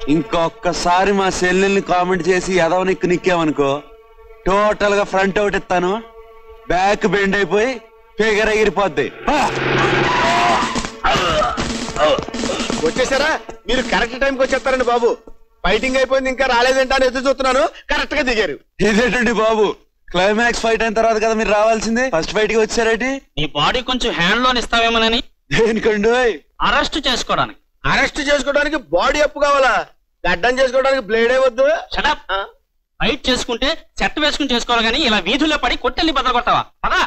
ఇంకొకసారి మా సెల్లెల్ని కామెంట్ చేసి ఎదవ నిక్కు నిక్కామనుకో టోటల్ గా ఫ్రంట్ అవుట్ ఇస్తాను బ్యాక్ బెండ్ అయిపోయి ఫిగర్ ఎగిరిపోద్ది ఆ! వచ్చేసారా మీరు కరెక్ట్ టైంకి వచ్చేస్తారండి బాబు ఫైటింగ్ అయిపోయింది ఇంకా రాలేదంటే అని ఎదురు చూస్తున్నాను కరెక్ట్ గా దిగారు ఇదేంటండి బాబు క్లైమాక్స్ ఫైట్ అయిన తర్వాత కదా మీరు రావాల్సింది ఫస్ట్ ఫైట్ కి వచ్చారేటి నీ బాడీ కొంచెం హ్యాండ్ లోన్ ఇస్తావేమోనని దేనికండి ఓయ్? అరెస్ట్ చేసుకోవడానికి అరెస్ట్ చేసుకోవడానికి బాడీ అప్పు కావాలా గడ్డం చేసుకోవడానికి బ్లేడే వద్దు షటప్ ఆ? ఫైట్ చేసుకుంటే చెట్టు వేసుకుని చేసుకోవాలి కానీ ఇలా వీధుల్లో పడి కొట్టెల్లి బద్దలు కొట్టావా పదా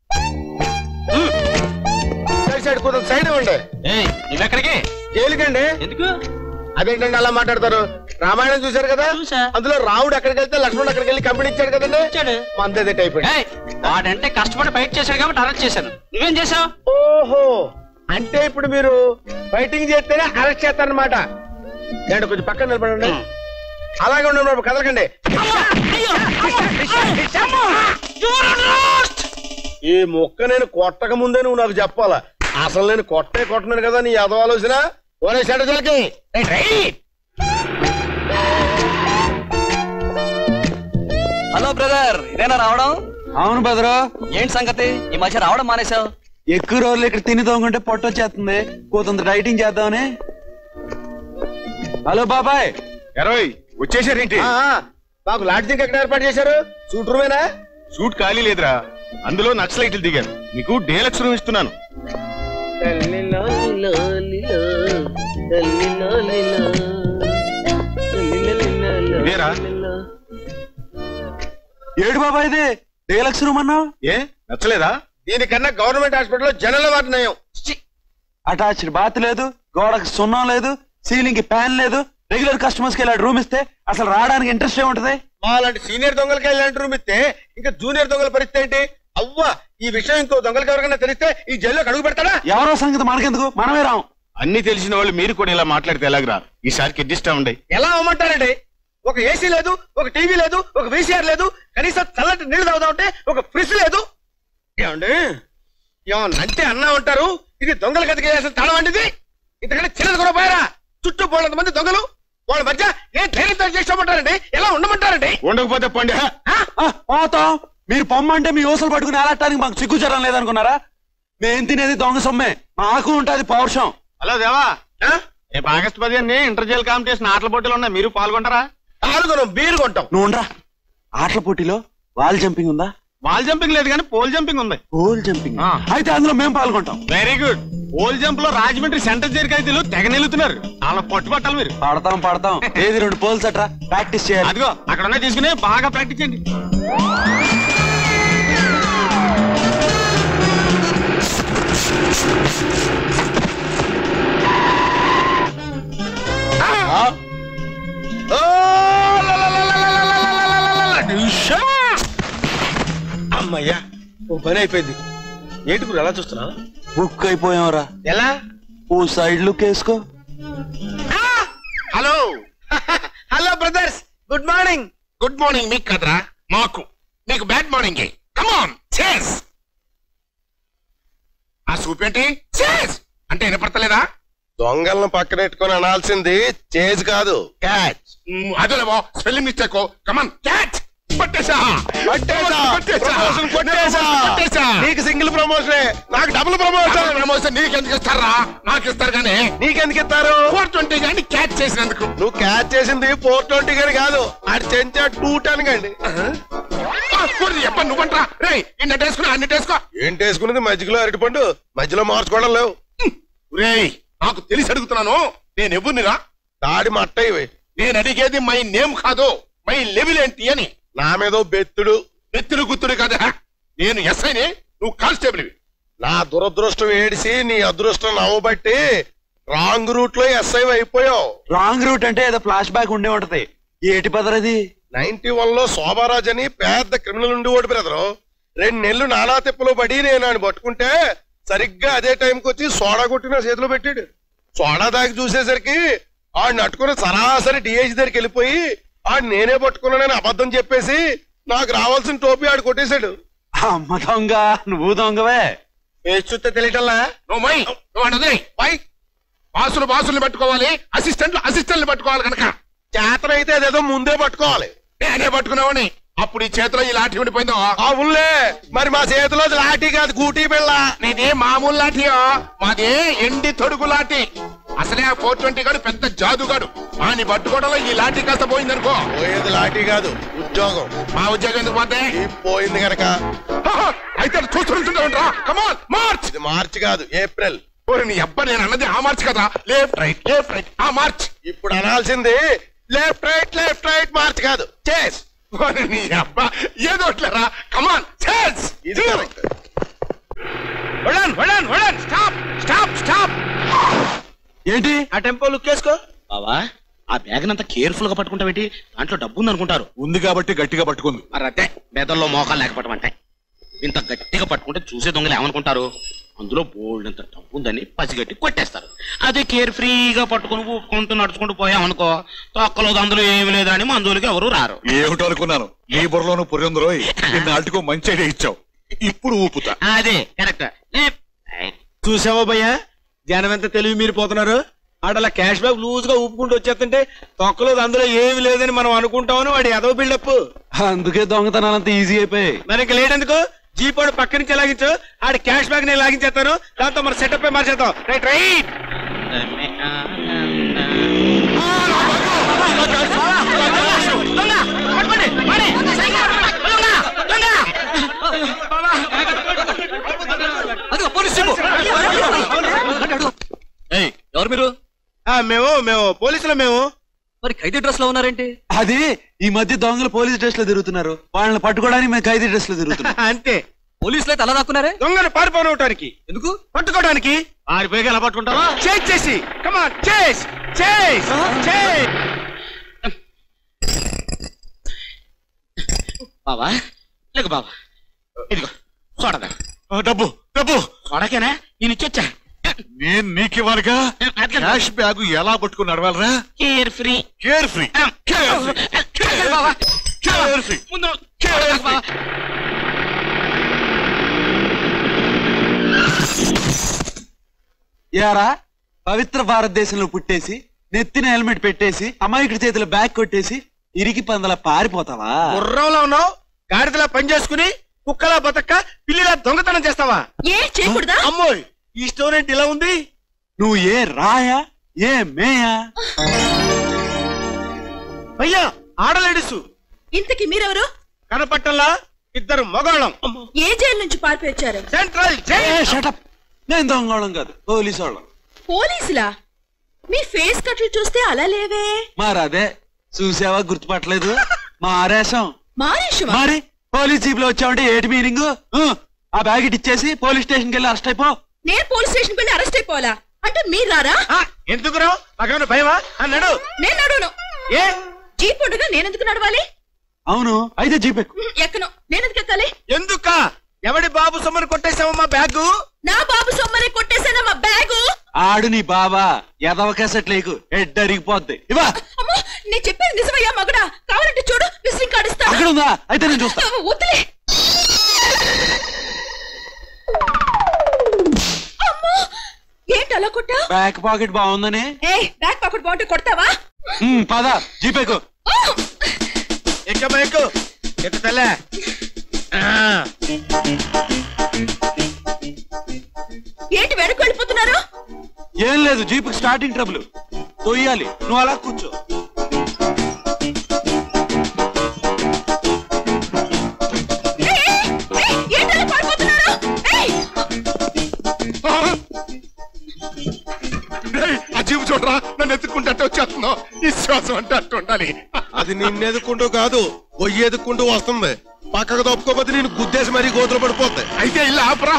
సైడ్ సైడ్ కొంత సైడ్ ఇవ్వండి ఏయ్ నువ్వెక్కడికి జైలుకండి ఎందుకు అదేంటండి అలా మాట్లాడతారు రామాయణం చూశారు కదా చూసా. అందులో రావుడు ఎక్కడికి వెళ్తే లక్ష్మణుడు అక్కడికి వెళ్ళి కంపెనీ ఇచ్చాడు కదండి ఇచ్చాడు. మందే టైప్ ఏయ్ వాడంటే కష్టపడి ఫైట్ చేశాడు కాబట్టి అరెస్ట్ చేశాను నువ్వేం చేసావు ఓహో అంటే ఇప్పుడు మీరు ఫైటింగ్ చేస్తేనే అరెస్ట్ చేస్తారనమాట ఏంటి కొంచెం పక్కన నిలబడండి అలాగే ఉండండి బాబు కదలకండి ఈ మొక్క నేను కొట్టక ముందే నువ్వు నాకు చెప్పాలా అసలు నేను కొట్టే కొట్టను కదా నీ ఎదవ ఆలోచన ఓరే షటజలకి హలో బ్రదర్ ఇదేనా రావడం అవును బదరు ఏంటి సంగతి ఈ మధ్య రావడం మానేశావు ఎక్కువ రోజులు ఇక్కడ తిని తోముకుంటే పొట్ట వచ్చేస్తుంది కూతంత డైటింగ్ చేద్దామని హలో బాబాయ్ ఎరవై వచ్చేసారేంటి ఆ, ఆ, మాకు లాడ్జింగ్ ఎక్కడ ఏర్పాటు చేశారు సూట్ రూమేనా సూట్ ఖాళీ లేదురా అందులో నక్సలైట్లు దిగారు నీకు డేలక్స్ రూమ్ ఇస్తున్నాను ఇదేరా ఏడు బాబాయ్ ఇది డీలక్స్ రూమ్ అన్నావు ఏ నచ్చలేదా దీనికన్నా గవర్నమెంట్ హాస్పిటల్లో జనరల్ వార్డు నయం అటాచ్డ్ బాత్ లేదు గోడకు సున్నం లేదు సీలింగ్ కి ఫ్యాన్ లేదు రెగ్యులర్ కస్టమర్స్ కి ఇలా రూమ్ ఇస్తే అసలు రావడానికి ఇంట్రెస్ట్ ఏముంటది అలాంటి సీనియర్ దొంగలకి ఇలాంటి రూమ్ ఇస్తే ఇంకా జూనియర్ దొంగల పరిస్థితి ఏంటి అవ్వా ఈ విషయం ఇంకో దొంగలకి ఎవరికైనా తెలిస్తే ఈ జైల్లోకి అడుగు పెడతాడా ఎవరో సంగతి మనకెందుకు మనమే రాం అన్ని తెలిసిన వాళ్ళు మీరు కూడా ఇలా మాట్లాడితే ఎలాగరా ఈసారికి అడ్జస్ట్ అవ్వండి ఎలా అమ్మంటారండి ఒక ఏసీ లేదు ఒక టీవీ లేదు ఒక వీసీఆర్ లేదు కనీసం చల్లటి నీళ్లు తాగుతా ఉంటే ఒక ఫ్రిడ్జ్ లేదు ఏమండి ఏమన్నా అంటే అన్నా ఉంటారు ఇది దొంగల గదికి వేసిన తడం వంటిది ఇంతకంటే చిన్నది కూడా పోయారా చుట్టూ పోలంత మంది దొంగలు వాళ్ళ మధ్య ఏ ధైర్యంతో చేసుకోమంటారండి ఎలా ఉండమంటారండి ఉండకపోతే పండి హ. ఆ, పోతాం మీరు పొమ్మంటే మీ ఊసలు పట్టుకుని ఆలటానికి మాకు సిగ్గుచరం లేదనుకున్నారా మేం తినేది దొంగ సొమ్మే మాకు ఉంటది పౌరుషం హలో దేవా ఆ? రేపు ఆగస్టు పదిహేను ఇంటర్ జైల్ కాంపిటీషన్ ఆటల పోటీలు ఉన్నాయి మీరు పాల్గొంటారా పాల్గొనం బీరు కొంటాం నువ్వు ఉండరా ఆటల పోటీలో వాల్ జంపింగ్ ఉందా వాల్ జంపింగ్ లేదు కానీ పోల్ జంపింగ్ ఉంది పోల్ జంపింగ్ ఆ. అయితే అందులో మేము పాల్గొంటాం వెరీ గుడ్ పోల్ జంప్ లో రాజమండ్రి సెంటర్ చేరికైతేలు తెగ నిలుతున్నారు అలా పట్టుబట్టాలి మీరు పడతాం పడతాం ఏది రెండు పోల్స్ అట్రా ప్రాక్టీస్ చేయాలి అదిగో అక్కడ ఉన్నాయి తీసుకుని బాగా ప్రాక్టీస్ చేయండి ఓ, లా, లా, లా, లా, లా, లా, లా, లా, లా, లా, లా, లా, నిమిషా. అమ్మయ్యా ఓ పని అయిపోయింది ఏంటి ఇప్పుడు ఎలా చూస్తున్నావు బుక్ అయిపోయాంరా ఎలా ఓ సైడ్ లుక్ వేసుకో hello hello brothers good morning good morning మీకు కదరా మాకు నీకు బ్యాడ్ మార్నింగ్ కమాన్ చేస్ ఆ సూప్ ఏంటి చేస్ అంటే వినపడతలేదా దొంగలను పక్కనెట్టుకొని అనాల్సింది చేజ్ కాదు క్యాచ్ అదే స్పెల్లింగ్ మిస్టేక్ కమాన్ క్యాచ్ పట్టేసా పట్టేసా పట్టేసా ప్రమోషన్ కొట్టేసా పట్టేసా నీకు సింగిల్ ప్రమోషనే నాకు డబుల్ ప్రమోషన్ ప్రమోషన్ నీకెందుకు ఇస్తారా నాకు ఇస్తారు కానీ నీకెందుకు ఇస్తారు ఫోర్ ట్వంటీ కానీ క్యాచ్ చేసినందుకు నువ్వు క్యాచ్ చేసింది ఫోర్ ట్వంటీ గాని కాదు ఆడి చెంచా టూ టెన్ కండి ఎప్ప నువ్వంట్రా రే ఇన్నట్టు వేసుకున్నా అన్నిటి వేసుకో ఏంటి వేసుకున్నది మధ్యలో అరటిపండు మధ్యలో మార్చుకోవడం లేవు రేయ్ నాకు తెలిసి అడుగుతున్నాను నేను ఎవరినిరా తాడి మట్ట ఇవి నేను అడిగేది మై నేమ్ కాదు మై లెవెల్ ఏంటి అని నా మీద బెత్తుడు ఎత్తుడు గుత్తుడు కదా నేను ఎస్ఐని నువ్వు కానిస్టేబుల్ నా దురదృష్టం ఏడిసి నీ అదృష్టం నవ్వబట్టి రాంగ్ రూట్ లో ఎస్ఐ అయిపోయావు రాంగ్ రూట్ అంటే ఏదో ఫ్లాష్ బ్యాక్ ఉండే ఉంటది ఏటి పదరది నైన్టీ వన్ లో శోభారాజ్ అని పెద్ద క్రిమినల్ ఉండి ఓడి బ్రదరు రెండు నెలలు నానా తిప్పలు పడి నేను ఆయన పట్టుకుంటే సరిగ్గా అదే టైంకి వచ్చి సోడా కొట్టి నా చేతిలో పెట్టాడు సోడా దాకి చూసేసరికి ఆడిని అట్టుకుని సరాసరి డిఐజీ దగ్గరికి వెళ్ళిపోయి ఆడు నేనే పట్టుకున్నానని అబద్ధం చెప్పేసి నాకు రావాల్సిన టోపీ ఆడు కొట్టేశాడు అమ్మ దొంగ నువ్వు దొంగవే ఫేస్ చూస్తే తెలియటల్లా నువ్వు మై నువ్వు అన్నది మై బాసులు బాసులు పట్టుకోవాలి అసిస్టెంట్లు అసిస్టెంట్లు పట్టుకోవాలి కనుక చేతనైతే అదేదో ముందే పట్టుకోవాలి నేనే పట్టుకున్నావని అప్పుడు ఈ చేతిలో ఈ లాఠీ ఉండిపోయిందో అవునులే మరి మా చేతిలో లాఠీ కాదు గూటీ పిల్ల నీది మామూలు లాఠీయో మాది ఎండి తొడుగు లాఠీ అసలే ఆ ఫోర్ ట్వంటీ గాడు పెద్ద జాదుగాడు వాని పట్టుకోవడంలో ఈ లాఠీ కాస్త పోయిందనుకో పోయేది లాఠీ కాదు ఉద్యోగం మా ఉద్యోగం ఎందుకు పోతే ఈ పోయింది గనక అయితే చూస్తుంటుంటా కమాన్ మార్చ్ ఇది మార్చి కాదు ఏప్రిల్ ఓరి నీ అబ్బా నేను అన్నది ఆ మార్చ్ కదా లెఫ్ట్ రైట్ లెఫ్ట్ రైట్ ఆ మార్చ్ ఇప్పుడు అనాల్సింది left right left right march కాదు చేస్ ఓరి నీ అబ్బా ఏదో ఒకట్లేరా కమాన్ చేస్ ఇది correct. వడన్ వడన్ వడన్ స్టాప్ స్టాప్ స్టాప్ ఏంటి ఆ టెంపో లుక్ వేసుకో బావా ఆ బ్యాగ్ అంతా కేర్ఫుల్ గా పట్టుకుంటావేంటి దాంట్లో డబ్బు ఉంది అనుకుంటారు ఉంది కాబట్టి గట్టిగా పట్టుకుంది మరి అదే బెదల్లో మోకాలు లేకపోవటం ఇంత గట్టిగా పట్టుకుంటే చూసే దొంగలు ఏమనుకుంటారు అందులో బోల్డ్ అంత డబ్బు ఉందని పసిగట్టి కొట్టేస్తారు అదే కేర్ ఫ్రీగా పట్టుకుని ఊపుకుంటూ నడుచుకుంటూ పోయామనుకో తొక్కలో అందులో ఏమి లేదని మందులకి ఎవరు రారు ఏమిటో అనుకున్నాను నీ బుర్రలోను పురిందరో నాటికో మంచి ఐడియా ఇచ్చావు ఇప్పుడు ఊపుతా అదే కరెక్ట్ చూసావా భయ్యా జనం ఎంత తెలివి మీరు పోతున్నారు ఆడలా క్యాష్ బ్యాక్ లూజ్ గా ఊపుకుంటూ వచ్చేస్తుంటే తొక్కలో అందులో ఏమి లేదని మనం అనుకుంటామని వాడి ఎదవ బిల్డప్ అందుకే దొంగతనాలంత ఈజీ అయిపోయాయి మరి ఇంకా లేట్ ఎందుకు జీప్ వాడు పక్క నుంచి లాగించు ఆడి క్యాష్ బ్యాగ్ నేను లాగించేస్తాను దాంతో మన సెటప్ మార్చేద్దాం రైట్ రైట్ అదిగో పోలీస్ జీపు ఏయ్, ఎవరు మీరు ఆ, మేము మేము పోలీసులు మేము మరి ఖైదీ డ్రెస్ లో ఉన్నారేంటి అది ఈ మధ్య దొంగలు పోలీస్ డ్రెస్ లో తిరుగుతున్నారు వాళ్ళని పట్టుకోవడానికి మేము ఖైదీ డ్రెస్ లో తిరుగుతున్నాం అంతే పోలీసులు అయితే అలా దాక్కున్నారే దొంగలు పారిపోవడానికి ఎందుకు పట్టుకోవడానికి ఆరిపోయి ఎలా పట్టుకుంటావా చేజ్ చేసి కమాన్ చేస్ చేస్ చేస్ బావా లేక బావా ఇదిగో చూడదా ఆ, డబ్బు డబ్బు చూడకేనా నేను ఇచ్చొచ్చా నేను నీకివ్వాలిగా క్యాష్ బ్యాగ్ ఎలా పట్టుకుని నడవాలరా కేర్ ఫ్రీ కేర్ ఫ్రీ బావా కేర్ ఫ్రీ ముందు బావా యారా పవిత్ర భారతదేశంలో పుట్టేసి నెత్తిన హెల్మెట్ పెట్టేసి అమాయకుడి చేతిలో బ్యాగ్ కొట్టేసి ఇరికి పందల పారిపోతావా గుర్రంలో ఉన్నావు గాడిదలా పని చేసుకుని కుక్కలా బతక్క పిల్లిలా దొంగతనం చేస్తావా ఏ చేయకూడదా అమ్మోయ్ ఈ స్టోరీ ఏంటి ఇలా ఉంది నువ్వు ఏ రాయా ఏ మేయా అయ్యా ఆడలేడీసు ఇంతకి మీరెవరు కనపట్టంలా ఇద్దరు మగాళ్ళం ఏ జైలు నుంచి పారిపోయి వచ్చారు సెంట్రల్ ఏ జైల్ షటప్ నేను దొంగోళం కాదు పోలీసు వాళ్ళం పోలీసులా మీ ఫేస్ కట్లు చూస్తే అలా లేవే మరి అదే చూసావా గుర్తుపట్టలేదు మా ఆరేశం మారేషమా మరి పోలీస్ జీప్ లో వచ్చావంటే ఏటి మీనింగ్ ఆ బ్యాగ్ ఇటు ఇచ్చేసి పోలీస్ స్టేషన్ కి వెళ్ళి అరెస్ట్ అయిపో నేను పోలీస్ స్టేషన్ వెళ్ళి అరెస్ట్ అయిపోవాలా అంటే మీరు రారా ఎందుకు రావు నాకేమైనా భయమా అన్నాడు నేను నడువును ఏ జీప్ ఉండగా నేనెందుకు నడవాలి అవును అయితే జీప్ ఎక్కు ఉహు, ఎక్కను నేనెందుకు ఎక్కాలి ఎందుక ఎవడి బాబు సొమ్మని కొట్టేసావమ్మా బ్యాగు నా బాబు సొమ్మని కొట్టేశానా మా బ్యాగు ఆడు నీ బాబా ఎదవ కేసెట్ లేకు హెడ్ అరిగిపోద్ది ఇవా అమ్మో నేను చెప్పేది నిజమయ్యా మగడా కావాలంటే చూడు విసిరింగ్ కాడిస్తా అక్కడ ఉందా అయితే నేను చూస్తా వద్దులే అమ్మో ఏంటి అలా కొట్టా బ్యాక్ పాకెట్ బాగుందని ఏ బ్యాక్ పాకెట్ బాగుంటే కొడతావా ఉమ్, పద జీప్ ఎక్కు ఆ! ఎక్కమ్మా ఎక్కు ఎత్తు తల్లే ఏంటి వెనక్కి వెళ్ళిపోతున్నారు ఏం లేదు జీప్ స్టార్టింగ్ ట్రబుల్ తొయ్యాలి నువ్వు అలా కూర్చో ఏయ్, ఏయ్, ఏయ్, ఏంటి అలా పారిపోతున్నారు ఏయ్, రేయ్, ఆ జీపు చూడరా నన్ను ఎత్తుకుంటే అట్ట వచ్చేస్తున్నావు ఈ శ్వాసం అంటే అట్టు ఉండాలి అది నిన్నెదుకుంటూ కాదు పొయ్యి ఎదుక్కుంటూ వస్తుంది పక్కకు తప్పుకోపోతే నేను గుద్దేసి మరీ గోతులు పడిపోతాయి అయితే ఇలా ఆపరా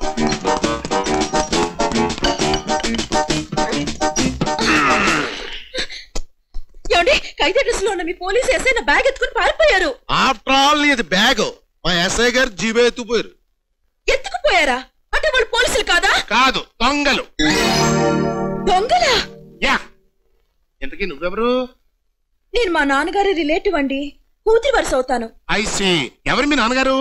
ఏమండి ఖైదీ డ్రెస్ లో ఉన్న మీ పోలీసు ఎస్ఐ నా బ్యాగ్ ఎత్తుకుని పారిపోయారు ఆఫ్టర్ ఆల్ నీది బ్యాగ్ మా ఎస్ఐ గారు జీబే ఎత్తుపోయారు ఎత్తుకుపోయారా అంటే వాళ్ళు పోలీసులు కాదా కాదు దొంగలు దొంగలా యా ఎంతకీ నువ్వెవరు నేను మా నాన్నగారి రిలేటివ్ అండి కూతురి వరుస అవుతాను ఐసి ఎవరు మీ నాన్నగారు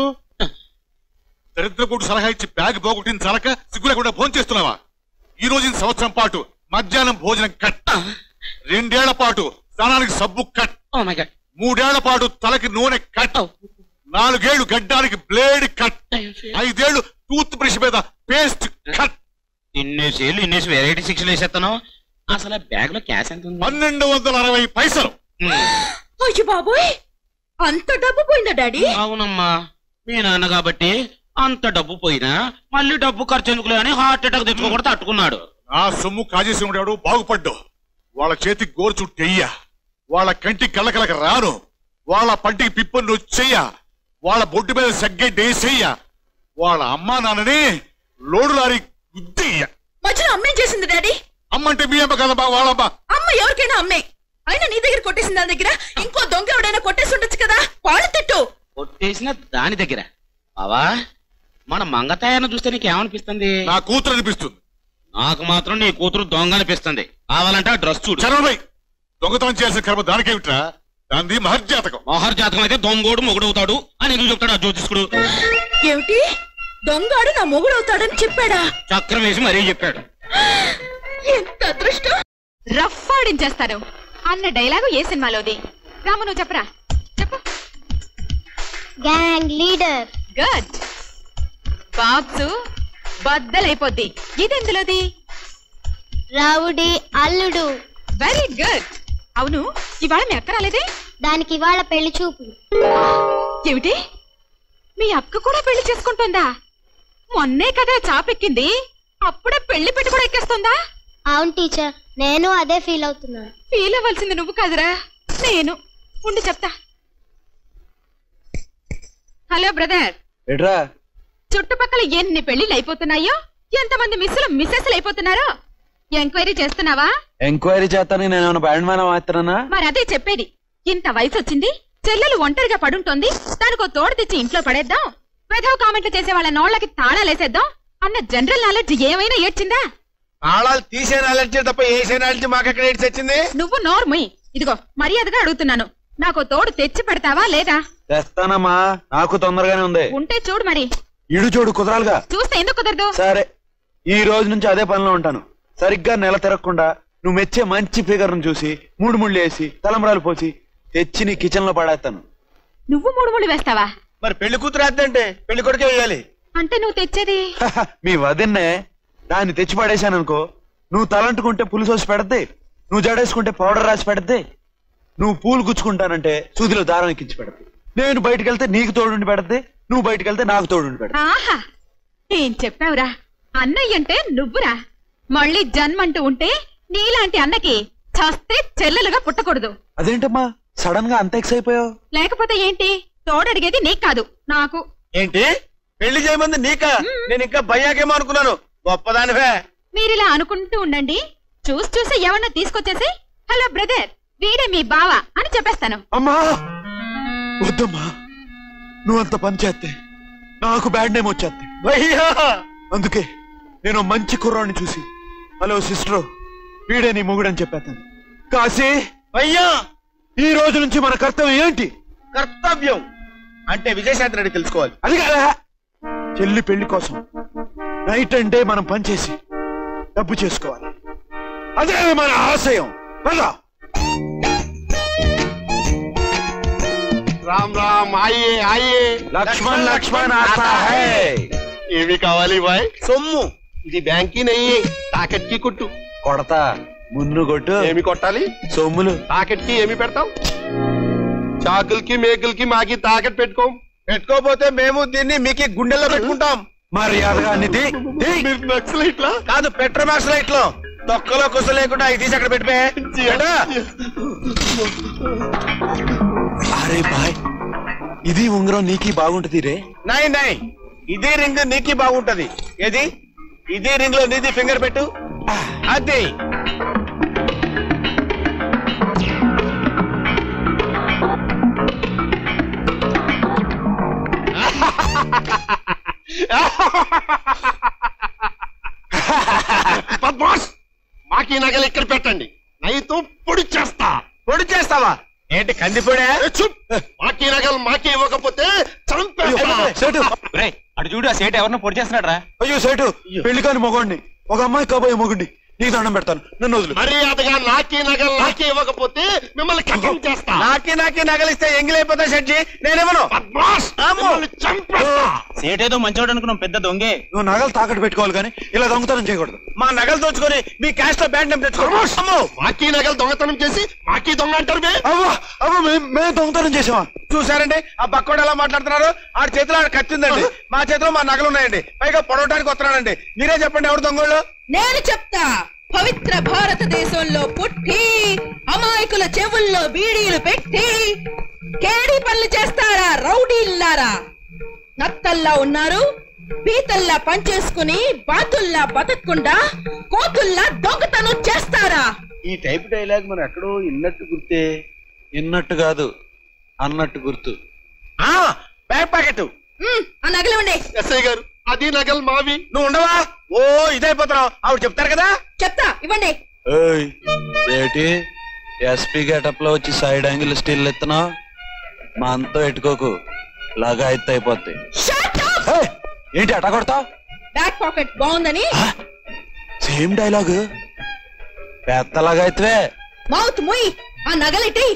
దరిద్రపుడు సలహా ఇచ్చి బ్యాగ్ పోగొట్టిన చలక సిగ్గు లేకుండా ఫోన్ చేస్తున్నావా ఈ రోజు ఈ సంవత్సరం పాటు మధ్యాహ్నం భోజనం కట్ రెండేళ్ల పాటు స్నానానికి సబ్బు కట్ ఓ మై గాడ్ మూడేళ్ల పాటు తలకి నూనె కట్ నాలుగేళ్లు గడ్డానికి బ్లేడ్ కట్ ఐదేళ్లు టూత్ బ్రష్ మీద పేస్ట్ కట్ ఇన్నేసేళ్ళు ఇన్నేసి వెరైటీ శిక్షలు వేసేస్తాను అసలు ఆ బ్యాగ్ లో క్యాష్ ఎంత ఉంది పన్నెండు వందల అరవై పైసలు అయ్యో బాబోయ్ అంత డబ్బు పోయిందా డాడీ అవునమ్మా మీ నాన్న కాబట్టి అంత డబ్బు పోయినా మళ్ళీ డబ్బు ఖర్చు ఎందుకులే అని హార్ట్ అటాక్ తెచ్చుకోకూడదు తట్టుకున్నాడు నా సొమ్ము కాజేసి ఉన్నాడు బాగుపడ్డు వాళ్ళ చేతికి గోరు చుట్టెయ్య వాళ్ళ కంటికి కళ్ళకలక రాను వాళ్ళ పంటికి పిప్పని వచ్చేయ్య వాళ్ళ బొడ్డు మీద సగ్గెడ్డేసేయ్య వాళ్ళ అమ్మా నాన్నని లోడు లారీ గుద్దెయ్య మధ్యలో అమ్మేం చేసింది డాడీ అమ్మంటే మీ అమ్మ కదమ్మా వాళ్ళమ్మ అమ్మ ఎవరికైనా అమ్మే అయినా నీ దగ్గర కొట్టేసిన దాని దగ్గర ఇంకో దొంగ ఎవడైనా కొట్టేసి ఉండొచ్చు కదా వాళ్ళు తిట్టు కొట్టేసిన దాని దగ్గర బావా మన మంగతాయన చూస్తే నీకేమనిపిస్తుంది నా కూతురు అనిపిస్తుంది నాకు మాత్రం నీ కూతురు దొంగ అనిపిస్తుంది కావాలంటే ఆ డ్రెస్ చూడు చరణమై దొంగతనం చేయాల్సిన కర్మ దానికేమిట్రా దాన్ని మహర్జాతకం మోహర్ జాతకం అయితే దొంగోడు మొగుడవుతాడు అని ఎందుకు చెప్తాడు ఆ జ్యోతిష్కుడు ఏమిటి దొంగాడు నా మొగుడవుతాడని చెప్పాడా చక్రం వేసి మరీ చెప్పాడు ఎంత అదృష్టం రఫ్ ఆడించేస్తారు అన్న డైలాగు ఏ సినిమాలోది రాము నువ్వు చెప్పరా చెప్పు గ్యాంగ్ లీడర్ గుడ్ బాక్సు బద్దలైపోద్ది ఇదెందులోది రౌడీ అల్లుడు వెరీ గుడ్ అవును ఇవాళ మీ అక్క రాలేదే దానికి ఇవాళ పెళ్లి చూపు ఏమిటి మీ అక్క కూడా పెళ్లి చేసుకుంటుందా మొన్నే కదా చాపెక్కింది అప్పుడే పెళ్లి పెట్టి కూడా ఎక్కేస్తుందా అవును టీచర్ నేను అదే ఫీల్ అవుతున్నాను ఫీల్ అవ్వాల్సింది నువ్వు కాదురా నేను ఉండి చెప్తా హలో బ్రదర్ ఎడ్రా చుట్టుపక్కల ఎన్ని పెళ్లిళ్ళు అయిపోతున్నాయో ఎంతమంది మిస్సులు మిస్సెస్లు అయిపోతున్నారో ఎంక్వైరీ చేస్తున్నావా ఎంక్వైరీ చేస్తాను నేను ఏమైనా బ్యాండ్ మ్యాన్ మాత్రనా మరి అదే చెప్పేది ఇంత వయసు వచ్చింది చెల్లెలు ఒంటరిగా పడుంటోంది దానికో తోడు తెచ్చి ఇంట్లో పడేద్దాం వెధవ కామెంట్లు చేసే వాళ్ళ నోళ్ళకి తాళాలేసేద్దాం అన్న జనరల్ నాలెడ్జ్ ఏమైనా ఏడ్చిందా తాళాలు తీసే నాలెడ్జి తప్ప వేసే నాలెడ్జి మాకెక్కడ ఏడ్చి వచ్చింది నువ్వు నోర్ముయ్ ఇదిగో మర్యాదగా అడుగుతున్నాను నాకు తోడు తెచ్చి పెడతావా లేదా తెస్తానమ్మా నాకు తొందరగానే ఉంది ఉంటే చూడు మరి ఇడు చూడు కుదరాలిగా చూస్తే ఎందుకు కుదరదు సరే ఈ రోజు నుంచి అదే పనిలో ఉంటాను సరిగ్గా నెల తిరగకుండా నువ్వు మెచ్చే మంచి ఫిగర్ ను చూసి మూడు ముళ్ళు వేసి తలంబరాలు పోసి తెచ్చి నీ కిచెన్ లో పడేస్తాను నువ్వు మూడు మూడు వేస్తావా మరి పెళ్లి కూతురు అంటే పెళ్లి కొడుకే వేయాలి అంటే నువ్వు తెచ్చేది హహ, మీ వదిన్నే దాన్ని తెచ్చి పడేశాను అనుకో నువ్వు తలంటుకుంటే పులుసు వచ్చి పెడద్ది నువ్వు జడేసుకుంటే పౌడర్ రాసి పెడద్ది నువ్వు పూలు గుచ్చుకుంటానంటే సూదిలో దారం ఎక్కించి పెడద్ది నేను బయటికి వెళ్తే నీకు తోడుండి పెడద్ది నువ్వు బయటికి వెళ్తే నాకు తోడుండి పెడద్ది ఆహా ఏం చెప్పావురా అన్నయ్య అంటే నువ్వురా మళ్ళీ జన్మంటూ ఉంటే నీలాంటి అన్నకి చస్తే చెల్లెలుగా పుట్టకూడదు అదేంటమ్మా సడన్ గా అంత ఎక్స్ అయిపోయావు లేకపోతే ఏంటి తోడడిగేది నీకు కాదు నాకు ఏంటి పెళ్లి చేయమంది నీకా నేను ఇంకా భయ్యాకేమో అనుకున్నాను గొప్పదానివే మీరిలా అనుకుంటూ ఉండండి చూసి చూసి ఎవరన్నా తీసుకొచ్చేసి హలో బ్రదర్ వీడే మీ బావ అని చెప్పేస్తాను అమ్మా వద్దమ్మా నువ్వు అంత పని చేస్తే నాకు బ్యాడ్ నేమ్ వచ్చేస్తే భయ్యా అందుకే నేను మంచి కుర్రాడిని చూసి హలో సిస్టర్ వీడే నీ మొగుడని చెప్పేస్తాను కాశీ భయ్యా ఈ రోజు నుంచి మన కర్తవ్యం ఏంటి కర్తవ్యం అంటే విజయశాంతి రెడ్డి తెలుసుకోవాలి అది కదా చెల్లి పెళ్లి కోసం నైట్ అండ్ డే మనం పనిచేసి డబ్బు చేసుకోవాలి అదే మన ఆశయం పద రామ్ రామ్ ఆయే ఆయే లక్ష్మణ్ లక్ష్మణ్ ఆతా హై ఏమి కావాలి బాయ్ సొమ్ము ఇది బ్యాంకీ నెయ్యి తాకెట్ కి కుట్టు కొడతా మున్ను కొట్టు ఏమి కొట్టాలి సొమ్ములు తాకెట్ కి ఏమి పెడతాం చాకులకి మేకులకి మాకి తాకెట్ పెట్టుకోం పెట్టుకోపోతే మేము దీన్ని మీకు గుండెల్లో పెట్టుకుంటాం మర్యాదగా నిధి మీరు నక్సలైట్లా కాదు పెట్రోమాక్స్ లైట్ లో తొక్కలో కుస లేకుండా ఇది తీసి అక్కడ పెట్టిపే అరే బాయ్ ఇది ఉంగరం నీకి బాగుంటది రే నై నై ఇదే రింగ్ నీకి బాగుంటది ఏది ఇదే రింగ్ లో నీది ఫింగర్ పెట్టు అది బద్మాష్ మాకి నగలు ఇక్కడ పెట్టండి నైతో పొడి చేస్తా పొడి చేస్తావా ఏంటి కందిపోడే ఏ చుప్! మాకి నగలు మాకి ఇవ్వకపోతే చంపేస్తా సేటు అటు చూడు ఆ సేట్ ఎవరినో పొడి చేస్తున్నాడు రా అయ్యో సేటు పెళ్లి కాని మొగోడిని ఒక అమ్మాయి కాబోయే మొగుడిని నీ దండం పెడతాను నన్ను వదులు మర్యాదగా నాకి నగలు నాకి ఇవ్వకపోతే మిమ్మల్ని ఖతం చేస్తా నాకి నాకి నగలిస్తే ఎంగిలైపోతా షడ్జి నేనేమను బద్మాష్! మిమ్మల్ని చంపేస్తా సేటేదో మంచోడు అనుకున్నాం పెద్ద దొంగే నువ్వు నగలు తాకట్టు పెట్టుకోవాలి కానీ ఇలా దొంగతనం చేయకూడదు మా నగలు దోచుకొని మీ క్యాష్ లో బ్యాండ్ నెంబర్ తెచ్చుకో అమ్మో మాకీ నగలు దొంగతనం చేసి మాకీ దొంగ అంటారు బే? అవ్వా అవ్వ మేము దొంగతనం చేసావా చూసారండి ఆ బక్కోడు ఎలా మాట్లాడుతున్నారు ఆడి చేతిలో ఆడ కత్తిందండి మా చేతిలో మా నగలు ఉన్నాయండి పైగా పొడవడానికి వస్తున్నాడండి మీరే చెప్పండి ఎవరు దొంగోళ్ళు నేను చెప్తా పవిత్ర భారతదేశంలో పుట్టి అమాయకుల చెవుల్లో బీడీలు పెట్టి కేడి పనులు చేస్తారా రౌడీల్లారా నత్తల్లా ఉన్నారు పీతల్లా పనిచేసుకుని బాతుల్లా బతకకుండా కోతుల్లా దొంగతనం చేస్తారా ఈ టైప్ డైలాగ్ మనం ఎక్కడో ఇన్నట్టు గుర్తే ఇన్నట్టు కాదు అన్నట్టు గుర్తు ఆ బ్యాగ్ ప్యాకెట్ ఉమ్, ఆ నగలు ఉండే ఎస్ఐ గారు అది నగలు మావి నువ్వు ఉండవా ఓ ఇదైపోతున్నావు ఆవిడ చెప్తారు కదా చెప్తా ఇవ్వండి ఏయ్ ఏటి ఎస్పీ గెటప్ లో వచ్చి సైడ్ యాంగిల్ స్టిల్ ఎత్తునా మా అంతా ఎట్టుకోకు లాగా ఎత్తు అయిపోద్ది Shut up! ఏయ్, ఏంటి అట కొడతా బ్యాక్ పాకెట్ బాగుందని సేమ్ డైలాగ్ పెద్దలాగా అయితే మౌత్ ముయ్ ఆ నగలిటి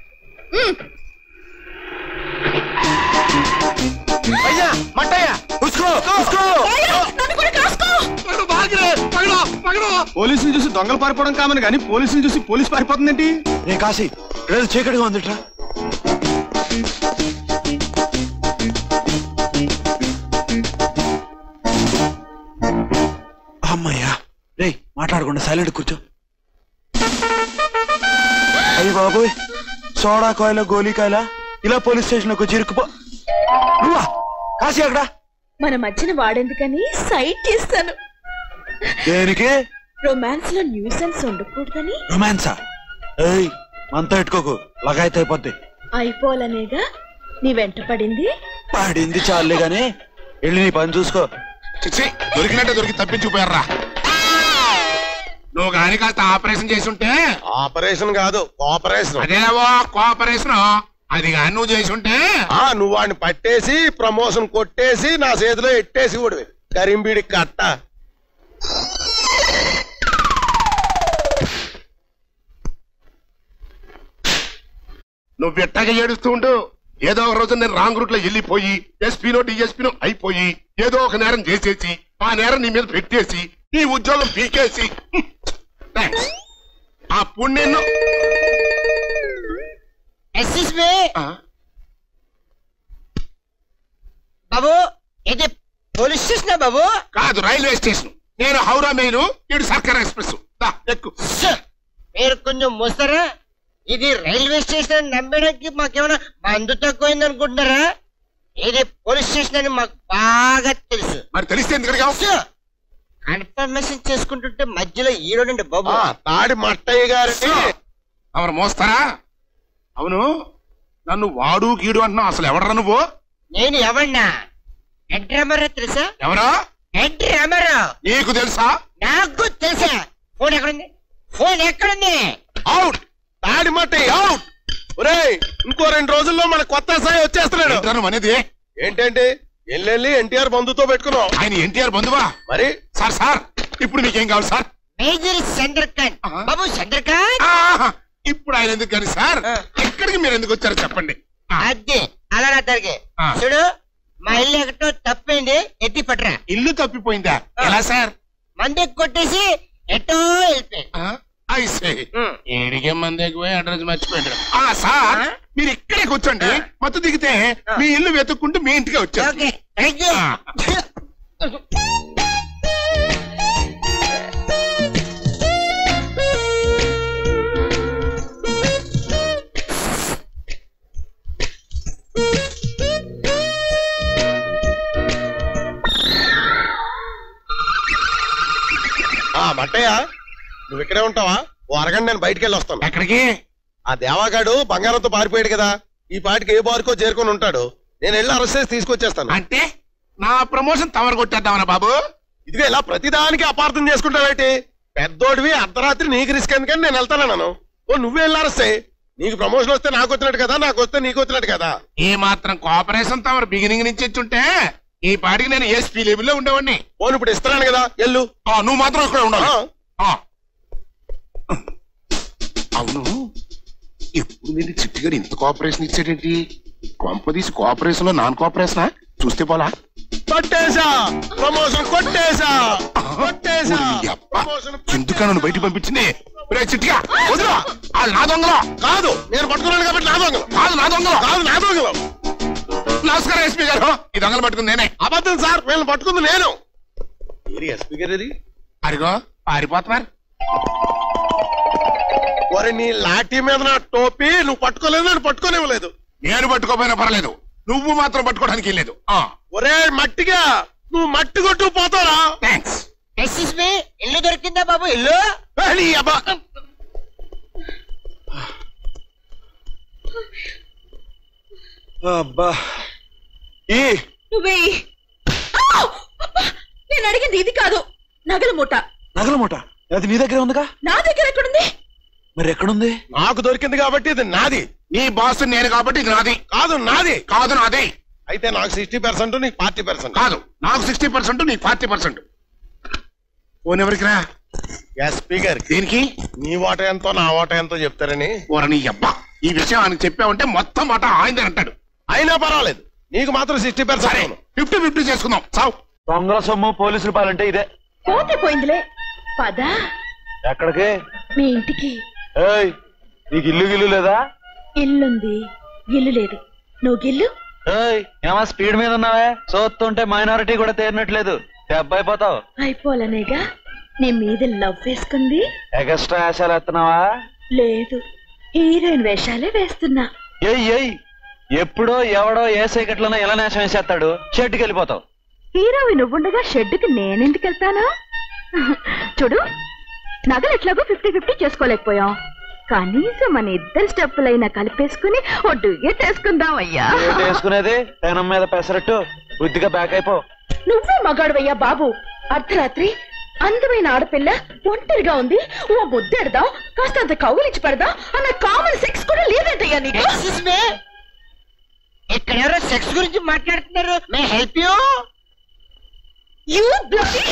అయ్యా మట్టయ్యా ఉసుకో ఉసుకో నన్ను కూడా కాసుకో పగడు, బాగిరే, పగడు, పగడు. పోలీసులు చూసి దొంగలు పారిపోవడం కామని కానీ పోలీసులు చూసి పోలీసు పారిపోతుందేంటి రే కాశీ ఈరోజు చీకటిగా ఉందిట్రా అమ్మయ్యా రే మాట్లాడకుండా సైలెంట్ కూర్చో అయ్యి బాబోయ్ సోడా కాయల గోలీకాయల ఇలా పోలీస్ స్టేషన్ లోకి వచ్చి ఇరుక్కుపో నువ్వా కాశీ అక్కడ మన మధ్యన వాడేందుకని సైట్ చేస్తాను దేనికి రొమాన్స్ లో న్యూసెన్స్ ఉండకూడదని రొమాన్సా ఏయ్ మనతో ఎట్టుకోకు లగాయత్ అయిపోద్ది అయిపోలనేగా నీ వెంట పడింది పడింది చాలే గాని వెళ్ళి నీ పని చూసుకో చిచ్చి, దొరికినట్టే దొరికి తప్పించుకుపోయారా నువ్వు గాని కాస్త ఆపరేషన్ చేసి ఉంటే ఆపరేషన్ కాదు కోఆపరేషన్ అదేవో కోఆపరేషన్ అది కానీ నువ్వు చేసి ఉంటే ఆ నువ్వు వాడిని పట్టేసి ప్రమోషన్ కొట్టేసి నా చేతిలో ఎట్టేసి కూడా కరింబీడి కట్ట నువ్వు ఎట్టగా ఏడుస్తూ ఉండు ఏదో ఒక రోజు నేను రాంగ్ రూట్ లో వెళ్ళిపోయి ఎస్పీనో డిఎస్పీనో అయిపోయి ఏదో ఒక నేరం చేసేసి ఆ నేరం నీ మీద పెట్టేసి నీ ఉద్యోగం పీకేసి హ్మ్. థాంక్స్. ఆ పుణ్యను ఆ, బాబు ఇది పోలీస్ స్టేషన్ బాబు కాదు రైల్వే స్టేషన్ నేను హౌరా మెయిన్ ఇడు సర్కార్ ఎక్స్ప్రెస్ దా, ఎక్కు సార్, మీరు కొంచెం మోస్తారా ఇది రైల్వే స్టేషన్ నమ్మడానికి మాకేమైనా మందు తక్కువైంది అనుకుంటున్నారా ఇది పోలీస్ స్టేషన్ అని మాకు బాగా తెలుసు మరి తెలిస్తే ఎందుకు అడిగావు? సార్, కన్ఫర్మేషన్ చేసుకుంటుంటే మధ్యలో ఈరోడండి బాబు ఆ, తాడి మట్టయ్య గారిని ఎవరు మోస్తారా అవును నన్ను వాడు గీడు అంటున్నావు అసలు ఎవడరా నువ్వు నేను ఎవరినా ఎడ్ రామారావు తెలుసా ఎవరా ఎడ్ రామారావు నీకు తెలుసా నాకు తెలుసా ఫోన్ ఎక్కడుంది ఫోన్ ఎక్కడుంది అవుట్ తాడి మట్టయ్య అవుట్ ఒరేయ్ ఇంకో రెండు రోజుల్లో మన కొత్త సాయి వచ్చేస్తున్నాడు ఏంట్రా నువ్వు అనేది ఏంటంటే ఎల్లెళ్ళి ఎన్టీఆర్ బంధుతో పెట్టుకున్నాం ఆయన ఎన్టీఆర్ బంధువా మరి సార్ సార్ ఇప్పుడు మీకేం కావాలి సార్ మేజర్ చంద్రకాంత్ ఆహా. బాబు చంద్రకాంత్ ఆహా, ఇప్పుడు ఆయన ఎందుకు కానీ సార్ ఆ. ఎక్కడికి మీరు ఎందుకు వచ్చారో చెప్పండి ఆ, అదే అలా నా తరగే ఆ. చూడు మా ఇల్లు ఎక్కడో తప్పైంది ఎత్తి పట్టరా ఇల్లు తప్పిపోయిందా ఎలా సార్ మంది కొట్టేసి ఎటో వెళ్ళిపోయి ఐసే ఉమ్. ఏడిగే మంది పోయి అడ్రస్ మర్చిపోయాడు ఆ సార్ ఆ? మీరు ఇక్కడే కూర్చోండి మొత్తం దిగితే మీ ఇల్లు వెతుక్కుంటూ మీ ఇంటికి వచ్చారు ఓకే థ్యాంక్ యూ ఆ. ఆ మట్టయ్య నువ్వు ఇక్కడే ఉంటావా ఓ అరగంట నేను బయటికి వెళ్ళి వస్తాను ఎక్కడికి ఆ దేవాగాడు బంగారంతో పారిపోయాడు కదా ఈ పాటికి ఏ బారుకో చేరుకొని ఉంటాడు నేను వెళ్ళి అరెస్ట్ చేసి తీసుకొచ్చేస్తాను అంటే నా ప్రమోషన్ తవర కొట్టేద్దామనా బాబు ఇదిగో ఇలా ప్రతిదానికి అపార్థం చేసుకుంటావేటి పెద్దోడివి అర్ధరాత్రి నీకు రిస్క్ ఎందుకని నేను వెళ్తాను ఓ నువ్వే వెళ్ళి అరెస్ట్ చేయి నీకు ప్రమోషన్ వస్తే నాకు వచ్చినట్టు కదా నాకు వస్తే నీకు వచ్చినట్టు కదా ఏ మాత్రం కోఆపరేషన్ తమరు బిగినింగ్ నుంచి ఇచ్చుంటే ఈ పాటికి నేను ఎస్పీ లెవెల్లో ఉండేవాడిని పోను ఇప్పుడు ఇస్తున్నాను కదా ఎల్లు ఆ, నువ్వు మాత్రం ఇక్కడ ఉండాలి ఆ. ఆ, అవును ఎప్పుడు నేను చిట్టి గారు ఇంత కోఆపరేషన్ ఇచ్చాడేంటి కొంపదీసి కోఆపరేషన్ లో నాన్ కోఆపరేషనా చూస్తే పోలా కొట్టేశా ప్రమోషన్ కొట్టేశా కొట్టేశా ఊరి యబ్బ. ఎందుకని నన్ను బయటికి పంపించింది రే చిట్టిగా వదిలా వాళ్ళు నా దొంగలు కాదు నేను పట్టుకున్నాను కాబట్టి నా దొంగలు కాదు నా దొంగలు కాదు నా దొంగలు నమస్కారం ఎస్పీ గారు ఈ దొంగలు పట్టుకుంది నేనే అబద్ధం సార్ వీళ్ళని పట్టుకుంది నేను ఎస్పీ గారు అది అరిగో పారిపోతున్నారు ఒరే నీ లాఠీ మీద నా టోపీ నువ్వు పట్టుకోలేదు నేను పట్టుకోనివ్వలేదు నేను పట్టుకోపోయినా పర్లేదు నువ్వు మాత్రం పట్టుకోవడానికి లేదు ఒరే మట్టిగా నువ్వు మట్టి కొట్టు పోతారా థ్యాంక్స్ ఎక్స్క్యూజ్ మీ ఇల్లు దొరికిందా బాబు ఇల్లు అబ్బా ఈ నువ్వే ఆ! అబ్బా! నేను అడిగింది ఇది కాదు నగల మూట నగల మూట అది నీ దగ్గర ఉందిగా నా దగ్గర ఎక్కడుంది మరి ఎక్కడుంది నాకు దొరికింది కాబట్టి ఇది నాది నీ బాస్ నేను కాబట్టి ఇది నాది కాదు నాది కాదు నాది అయితే నాకు సిక్స్టీ పర్సెంట్ నీకు ఫార్టీ పర్సెంట్ కాదు నాకు సిక్స్టీ పర్సెంట్ నీకు ఫార్టీ పర్సెంట్ ఫోన్ ఎవరికి రా ఎస్పీ గారికి దేనికి నీ ఓట ఎంతో నా ఓట ఎంతో చెప్తారని నీ అబ్బా ఈ విషయం ఆయనకు చెప్పావంటే మొత్తం మాట ఆయిందని అంటాడు అయినా పర్వాలేదు నీకు మాత్రం సిక్స్టీ సరే పర్సెంట్ ఫిఫ్టీ ఫిఫ్టీ చేసుకుందాం సావు దొంగల సొమ్ము పోలీసులు పాలంటే ఇదే పోతే పోయిందిలే పదా ఎక్కడికి మీ ఇంటికి ఏయ్ నీకు ఇల్లు గిల్లు లేదా ఇల్లుంది ఇల్లు లేదు నువ్వు గిల్లు ఏయ్ ఏమా స్పీడ్ మీద ఉన్నావే చూస్తుంటే మైనారిటీ కూడా తేరినట్లేదు దెబ్బ అయిపోతావు అయిపోలనేగా నీ మీద లవ్ వేసుకుంది ఎగస్ట్రా వేషాలు ఎత్తున్నావా లేదు హీరోయిన్ వేషాలే వేస్తున్నా ఎయ్ ఎయ్ ఎప్పుడో ఎవడో ఏ సైకెట్లోనో ఎలా నేషం వేసేస్తాడు షెడ్కి వెళ్ళిపోతావు హీరోవి నువ్వుండగా షెడ్డుకి నేనెందుకు వెళ్తాను చూడు నగలు ఎట్లాగో ఫిఫ్టీ ఫిఫ్టీ చేసుకోలేకపోయాం కనీసం మన ఇద్దరు స్టెప్పులైనా కలిపేసుకుని ఓ డుగెట్ వేసుకుందాం అయ్యా ఏంటి వేసుకునేది పెనం మీద పెసరట్టు బుద్ధిగా బ్యాక్ అయిపో నువ్వే మగాడువయ్యా బాబు అర్ధరాత్రి అందమైన ఆడపిల్ల ఒంటరిగా ఉంది ఓ ముద్దెడదాం కాస్త అంత కౌలించి పెడదాం అన్న కామన్ సెక్స్ కూడా లేదంటయ్యా నీకు ఎక్స్క్యూజ్ మీ ఇక్కడ ఎవరో సెక్స్ గురించి మాట్లాడుతున్నారు may help you you bloody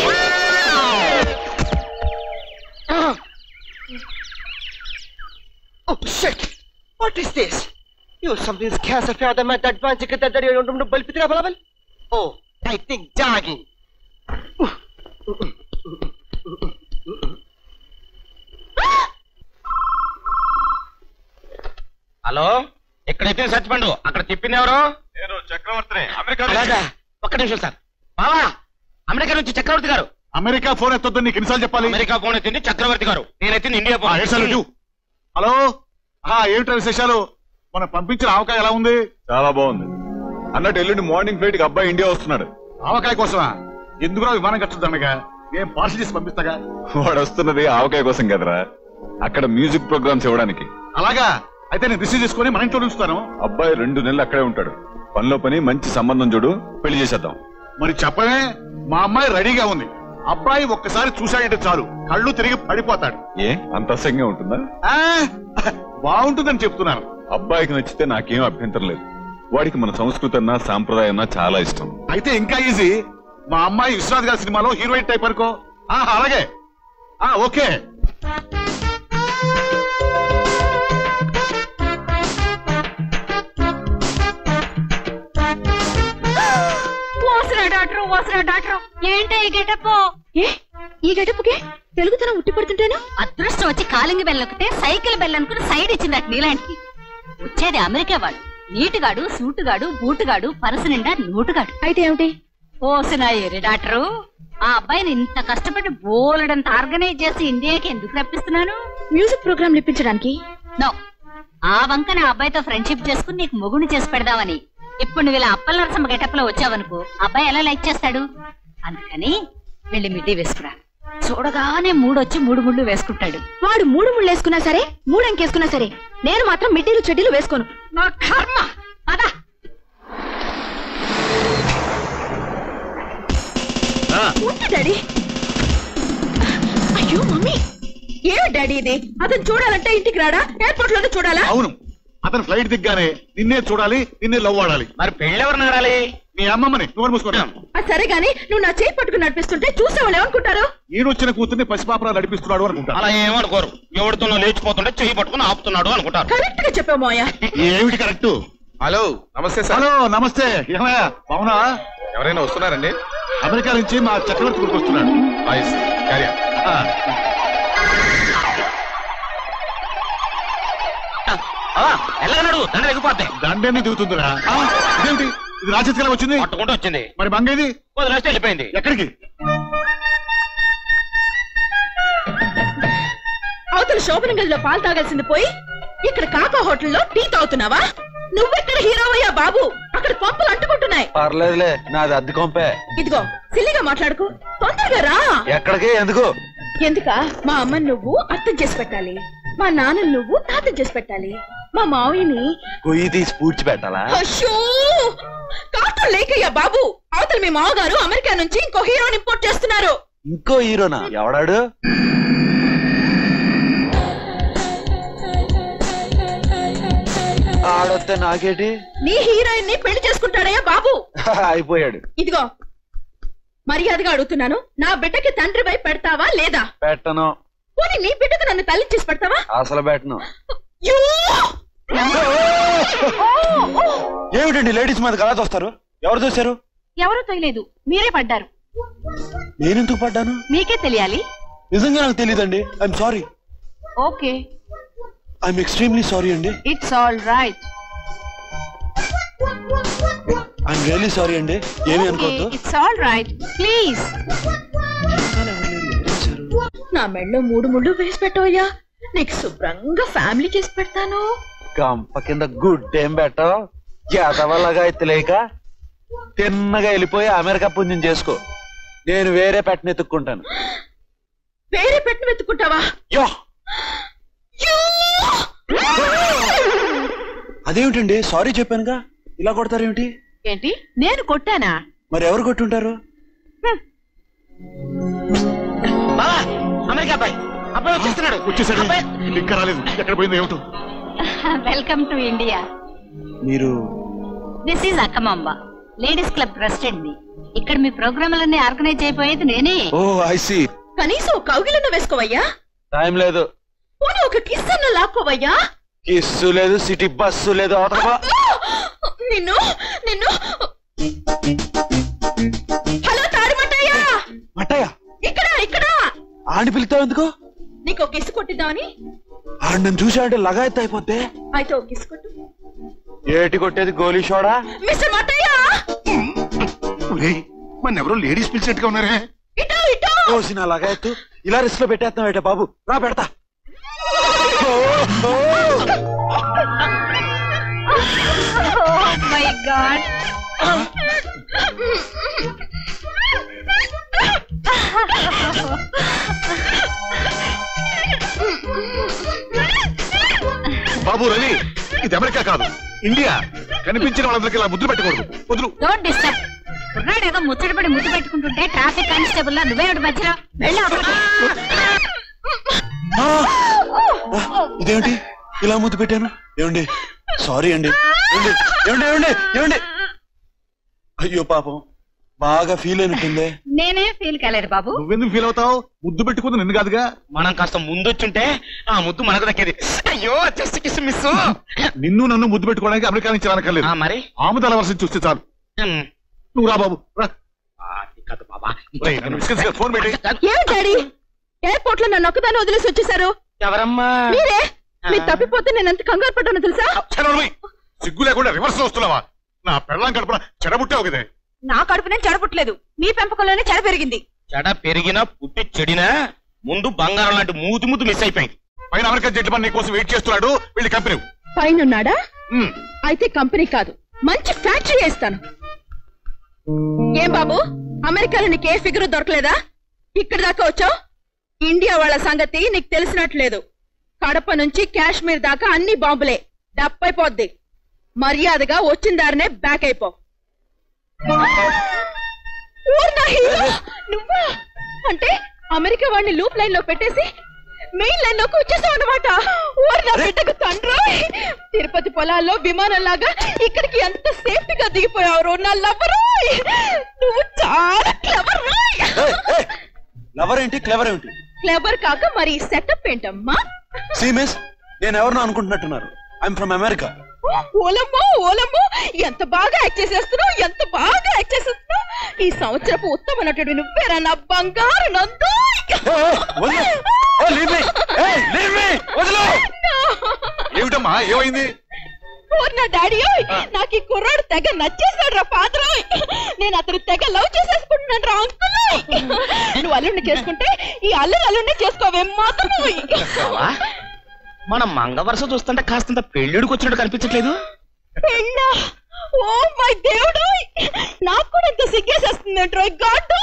Oh shit! What is this? You something's cancer fair the mat advance que that you don't bal pitra balabal. Oh, I think jogging. Hello ఎక్కడైతే చచ్చిపండు అక్కడ చెప్పింది ఎవరు నేను చక్రవర్తిని అమెరికా అలాగా ఒక్క నిమిషం సార్ బావా అమెరికా నుంచి చక్రవర్తి గారు అమెరికా ఫోన్ ఎత్తొద్దు నీకు ఎన్నిసార్లు చెప్పాలి అమెరికా ఫోన్ ఎత్తింది చక్రవర్తి గారు నేనైతే ఇండియా ఆ, ఏడ్చాలి ఫోన్ ఇవ్వు. హలో ఆ ఏమిటో విశేషాలు మనం పంపించిన ఆవకాయ ఎలా ఉంది చాలా బాగుంది అన్నట్టు ఎల్లుండి మార్నింగ్ ఫ్లైట్ కి అబ్బాయి ఇండియా వస్తున్నాడు ఆవకాయ కోసమా ఎందుకురా విమానం ఖర్చు అనగా నేను పార్సల్ చేసి పంపిస్తాగా వాడు వస్తున్నది ఆవకాయ కోసం కదరా అక్కడ మ్యూజిక్ ప్రోగ్రామ్స్ ఇవ్వడానికి అలాగా అయితే నేను రిసీవ్ చేసుకుని మన ఇంట్లో ఉంచుతాను అబ్బాయి రెండు నెలలు అక్కడే ఉంటాడు పనిలో పని మంచి సంబంధం చూడు పెళ్లి చేసేద్దాం మరి చెప్పమే మా అమ్మాయి రెడీగా ఉంది అబ్బాయి ఒక్కసారి చూశాడంటే చాలు కళ్ళు తిరిగి పడిపోతాడు ఏ అంత అసహ్యంగా ఉంటుందా ఆ, బాగుంటుందని చెప్తున్నాను అబ్బాయికి నచ్చితే నాకేం అభ్యంతరం లేదు వాడికి మన సంస్కృతి అన్నా సాంప్రదాయం అన్నా చాలా ఇష్టం అయితే ఇంకా ఈజీ మా అమ్మాయి విశ్వనాథ్ గారి సినిమాలో హీరోయిన్ టైప్ అనుకో ఆ, అలాగే ఆ ఓకే ఓసరా డాక్టర్ ఓసరా డాక్టర్ ఏంటే ఈ గెటప్ ఏ ఈ గడపకే తెలుగుతనం ఉట్టి పడుతుంటేను అదృష్టం వచ్చి కాలింగి బెల్లొక్కితే సైకిల్ బెల్ అనుకుని సైడ్ ఇచ్చింది అటు నీలాంటికి వచ్చేది అమెరికా వాడు నీటుగాడు సూటుగాడు బూటుగాడు పరసు నిండా నోటుగాడు అయితే ఏమిటి ఓసిన ఎరి డాక్టరు ఆ అబ్బాయిని ఇంత కష్టపడి బోలెడంత ఆర్గనైజ్ చేసి ఇండియాకి ఎందుకు రప్పిస్తున్నాను మ్యూజిక్ ప్రోగ్రామ్ ఇప్పించడానికి నో ఆ వంక నా అబ్బాయితో ఫ్రెండ్షిప్ చేసుకుని నీకు మొగుని చేసి పెడదామని ఇప్పుడు నువ్వు ఇలా అప్పల నరసమ్మ గెటప్ లో వచ్చావనుకో అబ్బాయి ఎలా లైక్ చేస్తాడు అందుకని వెళ్ళి మిడ్డీ వేసుకురా చూడగానే మూడొచ్చి మూడు ముళ్ళు వేసుకుంటాడు వాడు మూడు ముళ్ళు వేసుకున్నా సరే మూడంకేసుకున్నా సరే నేను మాత్రం మిడ్డీలు చెడ్డీలు వేసుకోను నా కర్మ అదా ఉంటు డాడీ అయ్యో మమ్మీ ఏ డాడీ ఇది అతను చూడాలంటే ఇంటికి రాడా ఎయిర్పోర్ట్ లోనే చూడాలా అవును అతను ఫ్లైట్ దిగ్గానే నిన్నే చూడాలి నిన్నే లవ్ ఆడాలి మరి పెళ్ళి ఎవరిని ఆడాలి మీ అమ్మమ్మని నువ్వు మూసుకో ఆ సరే గాని నువ్వు నా చేయి పట్టుకుని నడిపిస్తుంటే చూసేవాళ్ళు ఏమనుకుంటారు ఈయనొచ్చిన కూతుర్ని పసిపాపరా నడిపిస్తున్నాడు అనుకుంటా అలా ఏమనుకోరు ఎవరితోనో లేచిపోతుంటే చెయ్యి పట్టుకుని ఆపుతున్నాడు అనుకుంటారు కరెక్ట్ గా చెప్పావు మోయ ఏమిటి కరెక్ట్ హలో నమస్తే సార్ హలో నమస్తే ఏమయ్యా అవునా ఎవరైనా వస్తున్నారండి అమెరికా నుంచి మా చక్రవర్తి కొడుకు వస్తున్నాడు ఆ, ఎలాగన్నాడు దండ ఎగిపోతే దండేని దిగుతుందిరా ఆ, ఇదేమిటి ఇది రాజకీయాలకు వచ్చింది పట్టుకుంటూ వచ్చింది మరి మంగేది వదిలేస్తే వెళ్ళిపోయింది ఎక్కడికి అవతల శోభన గదిలో పాలు తాగాల్సింది పోయి ఇక్కడ కాకా హోటల్లో టీ తాగుతున్నావా నువ్వెక్కడ హీరోవయ్యా బాబు అక్కడ పంపులు అంటుకుంటున్నాయి పర్లేదులే నాది అద్దె కొంపే ఇదిగో సిల్లిగా మాట్లాడుకు తొందరగా రా ఎక్కడికి ఎందుకు ఎందుక మా అమ్మని నువ్వు అర్థం చేసి పెట్టాలి మా నాన్న నువ్వు తాతం చేసి పెట్టాలి మా మావయ్యని గొయ్యి తీసి పూడ్చి పెట్టాలా అయ్యో కాస్త లేకయ్యా బాబు అవతల మీ మావగారు అమెరికా నుంచి ఇంకో హీరోని ఇంపోర్ట్ చేస్తున్నారు ఇంకో హీరోనా ఎవడాడు ఆడొస్తే నాకేటి నీ హీరోయిన్ ని పెళ్లి చేసుకుంటాడయ్యా బాబు అయిపోయాడు ఇదిగో మర్యాదగా అడుగుతున్నాను నా బిడ్డకి తండ్రి వైపు పెడతావా లేదా పెట్టను పోనీ నీ బిడ్డకు నన్ను తల్లి చేసి పెడతావా అసలు పెట్టను యూ! ఏమిటండి లేడీస్ మీద కళ వస్తారు ఎవరు చూశారు ఎవరూ తొయలేదు మీరే పడ్డారు నేనెందుకు పడ్డాను మీకే తెలియాలి నిజంగా నాకు తెలియదండి I'm sorry okay I'm extremely sorry అండి it's all right I'm really sorry అండి ఏమి అనుకోవద్దు ఇట్స్ ఆల్ రైట్ ప్లీజ్ నా మెళ్ళో మూడు ముళ్ళు వేసి పెట్టవయ్యా నీకు శుభ్రంగా ఫ్యామిలీ చేసి పెడతాను గంప కింద గుడ్ ఏం పెట్టావు ఎదవల్లగా ఎత్తులేక తిన్నగా వెళ్ళిపోయి అమెరికా పుణ్యం చేసుకో నేను వేరే పెట్టని ఎత్తుక్కుంటాను వేరే పెట్టిన వెతుకుంటావా యో అదేమిటండి సారీ చెప్పానుగా ఇలా కొడతారేమిటి ఏంటి నేను కొట్టానా మరి ఎవరు కొట్టుంటారు బావా అమెరికా అబ్బాయి అబ్బాయి వచ్చేస్తున్నాడు వచ్చేసాడు అబ్బాయి ఇంకా రాలేదు ఎక్కడ పోయిందో ఏమిటో వెల్కమ్ టు ఇండియా మీరు this is Akkamamba ladies club president ని ఇక్కడ మీ ప్రోగ్రాంలన్నీ ఆర్గనైజ్ అయిపోయేది నేనే ఓ ఐ సి కనీసం ఒక కౌగిలన్న వేసుకోవయ్యా టైం లేదు పోనీ ఒక కిస్ అన్న లాక్కోవయ్యా కిస్సు లేదు సిటీ బస్సు లేదు అవతల పో. నిన్ను నిన్ను హలో తాడిమట్టయ్యా మట్టయ్య ఇక్కడ ఇక్కడ ఆడిని పిలుతావు ఎందుకు నీకు ఒక కిస్ కొట్టిద్దామని ఆడు నన్ను చూసాడంటే లగాయత్ అయిపోతే అయితే ఒక కిస్ కొట్టు ఏటి కొట్టేది గోలీ షోడా మిస్టర్ మట్టయ్య మన ఎవరో లేడీస్ పిలిచినట్టుగా ఉన్నారే ఇటో ఇటో కోసిన లగాయత్తు ఇలా రిస్క్ లో పెట్టేస్తాం ఏట బాబు రా పెడతా ఓ, ఓ. మై గాడ్ బాబు రవి ఇది అమెరికా కాదు ఇండియా కనిపించిన వాళ్ళందరికీ ఇలా ముద్దు పెట్టకూడదు వదులు డోంట్ డిస్టర్బ్ కుర్రాడు ఏదో ముచ్చటపడి ముద్దు పెట్టుకుంటుంటే ట్రాఫిక్ కానిస్టేబుల్ లా నువ్వే ఒకటి మధ్యలో వెళ్ళి అవతలకి. ఆ! ఆ, ఇదేంటి ఇలా ముద్దు పెట్టాను ఏమండి సారీ అండి ఏమండి ఏమండి ఏమండి ఏమండి అయ్యో పాపం బాగా ఫీల్ అయినట్టుందే నేనేం ఫీల్ కాలేదు బాబు నువ్వెందుకు ఫీల్ అవుతావు ముద్దు పెట్టుకుంది నిన్ను కాదుగా మనం కాస్త ముందొచ్చుంటే ఆ ముద్దు మనకు దక్కేది అయ్యో జస్ట్ కిస్ మిస్ నిన్ను నన్ను ముద్దు పెట్టుకోవడానికి అమెరికా నుంచి రానక్కర్లేదు మరి ఆముదాల వర్షం చూస్తే చాలు నువ్వు రా బాబు రా కాదు బాబా రేయ్, నన్ను విసిగించకు, ఫోన్ పెట్టి ఏమి డాడీ ఎయిర్పోర్ట్ లో నన్ను ఒక్కదాన్ని వదిలేసి వచ్చేసారు ఎవరమ్మా మీరే మీరు తప్పిపోతే నేను ఎంత కంగారు పడ్డానో తెలుసా చదవడమై. సిగ్గు లేకుండా రివర్స్ లో వస్తున్నావా నా పెళ్ళం కడుపున చెడబుట్టావు కదే నా కడుపునే చెడపుట్లేదు మీ పెంపకంలోనే చెడ పెరిగింది చెడ పెరిగినా పుట్టి చెడినా ముందు బంగారం లాంటి మూతి ముద్దు మిస్ అయిపోయింది పైన అమెరికా జెంట్మన్ నీ కోసం వెయిట్ చేస్తున్నాడు వెళ్ళి కంపెనీ పైన ఉన్నాడా అయితే కంపెనీ కాదు మంచి ఫ్యాక్టరీ వేస్తాను ఏం బాబు అమెరికాలో నీకు ఏ ఫిగర్ దొరకలేదా ఇక్కడి దాకా వచ్చావు ఇండియా వాళ్ళ సంగతి నీకు తెలిసినట్లేదు కడప నుంచి కాశ్మీర్ దాకా అన్ని బాంబులే డప్పైపోద్ది మర్యాదగా వచ్చిన దారినే బ్యాక్ అయిపో ఊర్నా హీరో, నువ్వా అంటే అమెరికా వాడిని లూప్ లైన్ లో పెట్టేసి మెయిన్ లైన్ లోకి వచ్చేసావు అనమాట ఓరి నా బిడ్డకు తండ్రి తిరుపతి పొలాల్లో విమానంలాగా ఇక్కడికి ఎంత సేఫ్టీగా దిగిపోయావు నా లవరు నువ్వు చాలా క్లవర్ లవర్ ఏంటి క్లెవర్ ఏంటి క్లవర్ కాక మరి సెటప్ ఏంటమ్మా సీమిస్ నేను ఎవరినో అనుకుంటున్నట్టున్నారు ఐఎమ్ ఫ్రమ్ అమెరికా ఓలమ్మో ఓలమ్మో ఎంత బాగా యాక్ట్ చేసేస్తున్నావు ఎంత బాగా యాక్ట్ చేసేస్తున్నావు ఈ సంవత్సరపు ఉత్తమ నటుడు నువ్వేరా నా బంగారు నందు ఏమిటమ్మా ఏమైంది ఓర్ నా డాడీ ఓయ్ నాకు ఈ కుర్రాడు తెగ నచ్చేసాడు రా ఫాదర్ ఓయ్ నేను అతను తెగ లవ్ చేసేసుకుంటున్నాను రా అంకుల్ ఓయ్ నువ్వు అల్లుడిని చేసుకుంటే ఈ అల్లుడు అల్లుడిని చేసుకోవే మాత్రం ఓయ్ బావా, మన మంగ వరుస చూస్తుంటే కాస్తంత పెళ్ళిడికి వచ్చినట్టు కనిపించట్లేదు పెళ్ళా ఓ మై దేవుడు నాకు కూడా ఇంత సిగ్గేసేస్తుంది రోయ్ గాడ్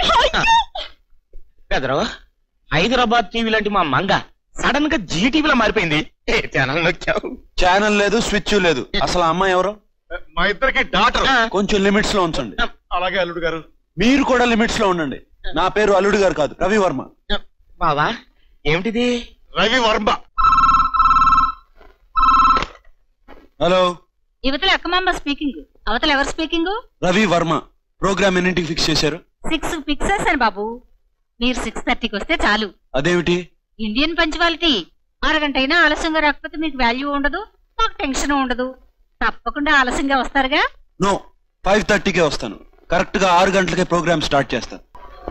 పెదరు హైదరాబాద్ టీవీ లాంటి మా మంగ సడన్ గా జీ టీవీలో మారిపోయింది ఏ ఛానల్ నొక్కావు ఛానల్ లేదు స్విచ్ లేదు అసలు ఆ అమ్మాయి ఎవరు మా ఇద్దరికి డాటర్ కొంచెం లిమిట్స్ లో ఉంచండి అలాగే అల్లుడు గారు మీరు కూడా లిమిట్స్ లో ఉండండి నా పేరు అల్లుడు గారు కాదు రవి వర్మ బావా ఏమిటిది రవి వర్మ హలో యువతల అక్కమాంబ స్పీకింగ్ అవతల ఎవరు స్పీకింగ్ రవి వర్మ ప్రోగ్రామ్ ఎన్నింటికి ఫిక్స్ చేశారు సిక్స్ ఫిక్స్ చేశాను బాబు మీరు సిక్స్ థర్టీకి వస్తే చాలు అదేమిటి ఇండియన్ పంచువాలిటీ అరగంట అయినా ఆలస్యంగా రాకపోతే మీకు వాల్యూ ఉండదు మాకు టెన్షన్ ఉండదు తప్పకుండా ఆలస్యంగా వస్తారుగా నో ఫైవ్ థర్టీకే వస్తాను కరెక్ట్ గా ఆరు గంటలకే ప్రోగ్రామ్ స్టార్ట్ చేస్తాను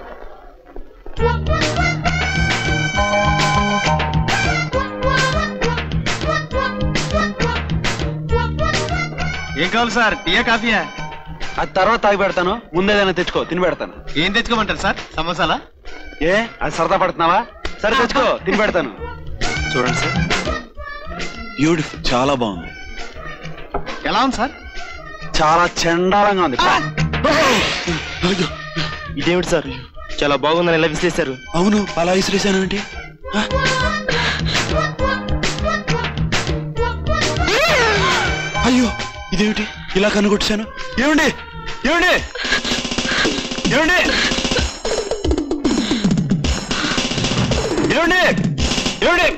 ఏం కావాలి సార్ టీయా కాఫీయా అది తర్వాత తాగి పెడతాను ముందేదైనా తెచ్చుకో తిని పెడతాను ఏం తెచ్చుకోమంటారు సార్ సమోసాలా ఏ అది సరదా పడుతున్నావా సరే తెచ్చుకో తిని పెడతాను చూడండి సార్ బ్యూటిఫుల్ చాలా బాగుంది ఎలా ఉంది సార్ చాలా చండాలంగా ఉంది ఇదేమిటి సార్ చాలా బాగుందని ఎలా విశ్లేశారు అవును అలా విసిరేసాను ఏంటి అయ్యో ఇదేమిటి ఇలా కనుగొట్టాను ఏమండి ఏమండి ఏమండి ఏమండి ఏమండి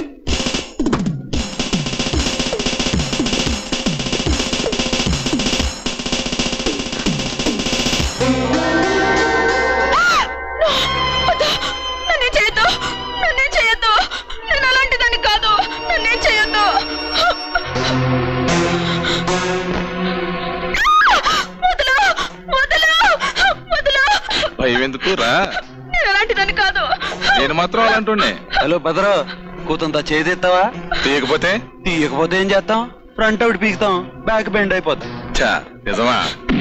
నన్నే చేయొద్దు నన్నే చేయొద్దు నేను అలాంటి దాన్ని కాదు నన్నే చేయొద్దు వదలు వదలు వదలు భయం ఎందుకు రా నేను అలాంటి దాన్ని కాదు నేను మాత్రం అలాంటి హలో బదరు కూతంతా చేదెత్తావా తీయకపోతే తీయకపోతే ఏం చేస్తాం ఫ్రంట్ అవుట్ పీకుతాం బ్యాక్ బెండ్ అయిపోతాం చా నిజమా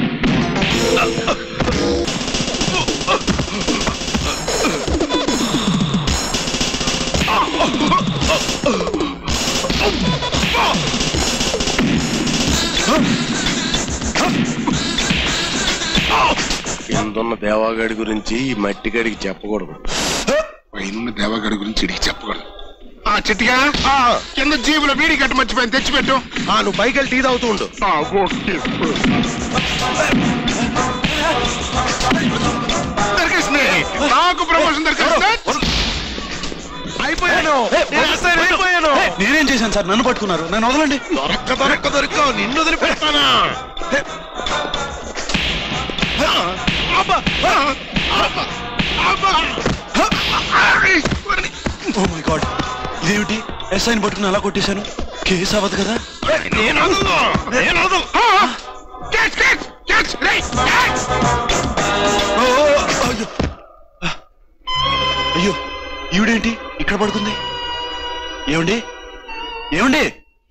కిందున్న దేవాగాడి గురించి ఈ మట్టిగాడికి చెప్పకూడదు పైన దేవగాడి గురించి ఇడికి చెప్పకూడదు ఆ చిట్టిగా కింద జీబులో బీడి కట్ట మర్చిపోయింది తెచ్చిపెట్టు ఆ నువ్వు పైకి వెళ్ళి టీ తాగుతూ ఉండు ఆ, ఓకే. దొరికేసింది నాకు ప్రమోషన్ దొరికేసింది అయిపోయాను అయిపోయాను నేనేం చేశాను సార్ నన్ను పట్టుకున్నారు నన్ను వదలండి దొరక్క దొరక్క దొరక్క నిన్ను వదిలిపెడతానా అబ్బా! అబ్బా! అబ్బా! ఓ మై గాడ్ ఇదేమిటి ఎస్ఐని పట్టుకుని అలా కొట్టేశాను కేసు అవ్వదు కదా నేను వదలను. నేను వదలను. ఆ! క్యాచ్, క్యాచ్, క్యాచ్, రేయ్, క్యాచ్! ఓ, ఓ, ఓ, అయ్యో అయ్యో ఈవిడేంటి ఇక్కడ పడుకుంది ఏమండి ఏమండి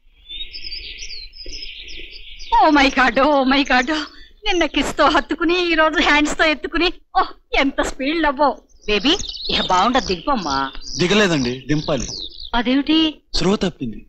oh my god oh my god నిన్న కిస్ తో హత్తుకుని ఈ రోజు హ్యాండ్స్ తో ఎత్తుకుని ఓ ఎంత స్పీడ్ లవ్వో బేబీ ఇక బాగుండదు దిగిపోమ్మా దిగలేదండి దింపాలి అదేమిటి స్రో తప్పింది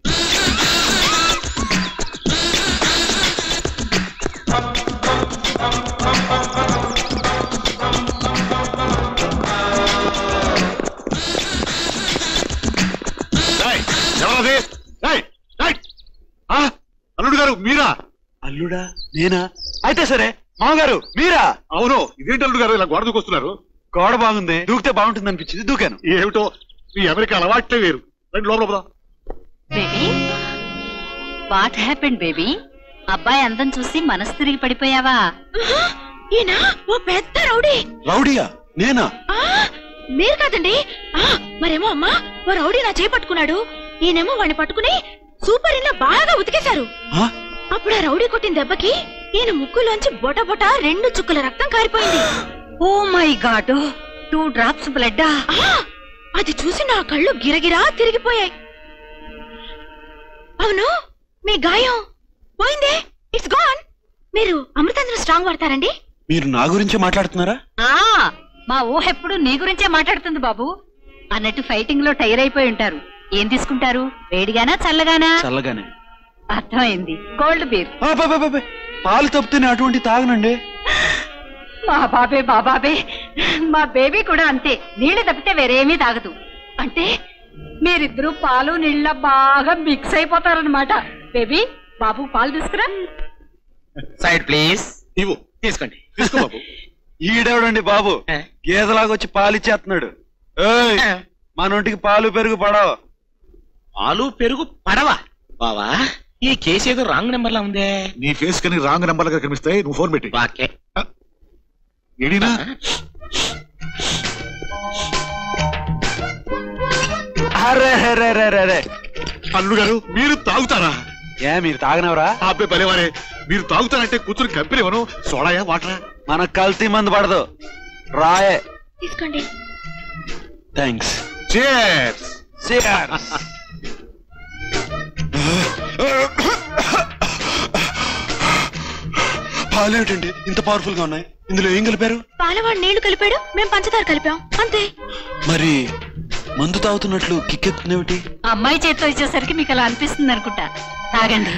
రేయ్, ఎవరది రేయ్, రేయ్. ఆ, అల్లుడు గారు మీరా అల్లుడా నేనా అయితే సరే మామగారు మీరా అవును ఇదేంటి అల్లుడు గారు ఇలా గోడ దూకొస్తున్నారు గోడ బాగుంది దూకితే బాగుంటుంది అనిపించింది దూకాను ఏమిటో మీ అమెరికా అలవాట్లే వేరు రండి లోపల పోదాం. బేబీ వాట్ హ్యాపెండ్ బేబీ అబ్బాయి అందం చూసి మనసు తిరిగి పడిపోయావా ఈయన ఓ పెద్ద రౌడీ రౌడీయా నేనా ఆ, మీరు కాదండి ఆ, మరేమో అమ్మా ఓ రౌడీ నా చేయి పట్టుకున్నాడు ఈయనేమో వాడిని పట్టుకుని సూపర్ ఇన్ బాగా ఉతికేశారు ఆ? అప్పుడు ఆ రౌడీ కొట్టిన దెబ్బకి ఈయన ముక్కులోంచి బొట బొట రెండు చుక్కల రక్తం కారిపోయింది oh my god two drops blood ఆ, అది చూసి నా కళ్ళు గిరగిరా తిరిగిపోయాయి అవును మీ గాయం పోయిందే ఇట్స్ గాన్ మీరు అమృతాంజనం స్ట్రాంగ్ వాడతారండి మీరు నా గురించే మాట్లాడుతున్నారా ఆ మా ఊహ ఎప్పుడు నీ గురించే మాట్లాడుతుంది బాబు అన్నట్టు ఫైటింగ్ లో టైర్ అయిపోయి ఉంటారు ఏం తీసుకుంటారు వేడిగానా చల్లగానా చల్లగానే అర్థమైంది కోల్డ్ బీర్ ఆ, బా, బా, బా, బా. పాలు తప్పితే అటువంటి తాగనండి మా బాబే మా బాబే మా బేబీ కూడా అంతే నీళ్లు తప్పితే వేరేమీ తాగదు అంటే మీరిద్దరూ పాలు నీళ్ళ బాగా మిక్స్ అయిపోతారనమాట బేబీ బాబు పాలు తీసుకురా సైడ్ ప్లీజ్ ఇవ్వు తీసుకోండి తీసుకో బాబు ఈడేవడండి బాబు గేదలాగా వచ్చి పాలు ఇచ్చేస్తున్నాడు ఏయ్, మా నొంటికి పాలు పెరుగు పడవ పాలు పెరుగు పడవా బావా ఈ కేసు ఏదో రాంగ్ నెంబర్ లా ఉందే నీ ఫేస్ కని రాంగ్ నెంబర్ గా కనిపిస్తాయి నువ్వు ఫోన్ పెట్టి ఓకే ఎడినా అరే అరే అరే అరే, అరే అల్లు గారు మీరు తాగుతారా ఏ మీరు తాగనవరా ఆ అబ్బాయి భలేవారే మీరు తాగుతారంటే కూర్చుని కంపెనీ ఇవ్వను సోడాయా వాటరా మనకు కల్తీ మందు పడదు రాయే తీసుకోండి థ్యాంక్స్ చేర్స్ పాలేమిటండి ఇంత పవర్ఫుల్ గా ఉన్నాయి ఇందులో ఏం కలిపారు పాలవాడు నీళ్లు కలిపాడు మేము పంచదార కలిపాం అంతే మరి మందు తాగుతున్నట్లు కిక్కెత్తునేమిటి అమ్మాయి చేతితో ఇచ్చేసరికి మీకు అలా అనిపిస్తుంది అనుకుంటా తాగండి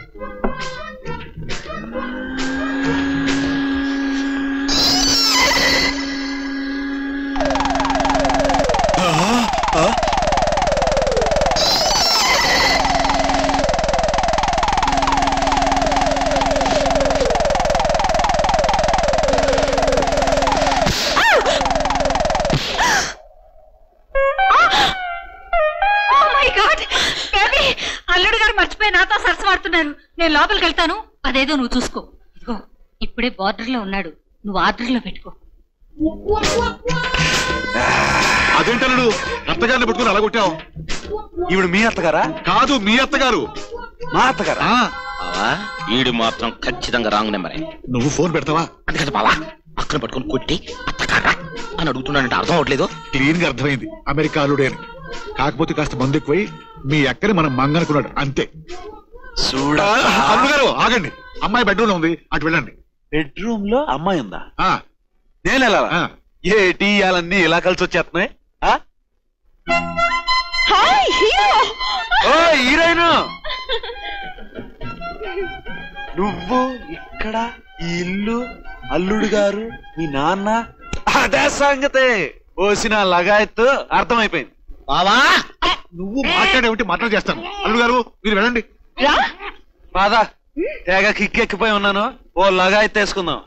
ఓ మై గాడ్ బేబీ అల్లుడు గారు మర్చిపోయి నాతో సరసమాడుతున్నారు నేను లోపలికి వెళ్తాను అదేదో నువ్వు చూసుకో ఇదిగో ఇప్పుడే బార్డర్ లో ఉన్నాడు నువ్వు ఆర్డర్ లో పెట్టుకో అదేంటల్లుడు అత్తగారిని పట్టుకుని అలా కొట్టావు ఈవిడ మీ అత్తగారా కాదు మీ అత్తగారు మా అత్తగారా ఆ, బావా ఈడు మాత్రం ఖచ్చితంగా రాంగ్ నెంబరే నువ్వు ఫోన్ పెడతావా అది కదా బావా అక్కడ పట్టుకొని కొట్టి అత్తకారా అని అడుగుతున్నానంటే అర్థం అవట్లేదు క్లీన్ గా అర్థమైంది అమెరికా అల్లుడే అని కాకపోతే కాస్త మందు ఎక్కువై మీ అక్కని మనం మంగనుకున్నాడు అంతే చూడా ఆ, అల్లు గారు ఆగండి అమ్మాయి బెడ్రూమ్ లో ఉంది అటు వెళ్ళండి బెడ్రూమ్ లో అమ్మాయి ఉందా ఆ, నేను వెళ్ళాలా ఆ. ఏ టీయాలన్నీ ఇలా కలిసి వచ్చేస్తున్నాయి ఆ? హాయ్ హీరో ఓ హీరోయిన్ నువ్వు ఇక్కడ ఈ ఇల్లు అల్లుడు గారు మీ నాన్న అదే సంగతే ఓసిన లగాయత్తు అర్థమైపోయింది బావా నువ్వు మాట్లాడేమిటి మాట్లాడి చేస్తాను అల్లు గారు మీరు వెళ్ళండి రా పదా తెగ కిక్కెక్కిపోయి ఉన్నాను ఓ లగాయత్ వేసుకుందాం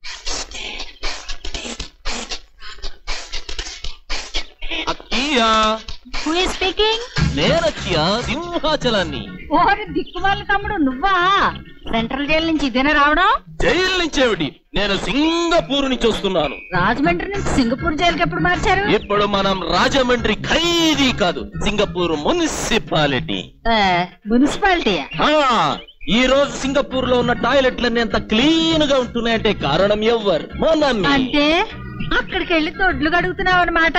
అక్కయ్యా హూ ఇస్ స్పీకింగ్ నేనక్కయ్యా సింహాచలాన్ని ఓరి దిక్కుమాల తమ్ముడు నువ్వా సెంట్రల్ జైలు నుంచి ఇదేనా రావడం జైలు నుంచేమిటి నేను సింగపూర్ నుంచి వస్తున్నాను రాజమండ్రి నుంచి సింగపూర్ జైలుకి ఎప్పుడు మార్చారు ఇప్పుడు మనం రాజమండ్రి ఖైదీ కాదు సింగపూర్ మున్సిపాలిటీ ఆ, మున్సిపాలిటీయా ఆ, ఈ రోజు సింగపూర్ లో ఉన్న టాయిలెట్లన్నీ ఎంత క్లీన్ గా ఉంటున్నాయంటే కారణం ఎవ్వరు మనమ్మి అంటే అక్కడికి వెళ్ళి తొడ్లు గడుగుతున్నావు అనమాట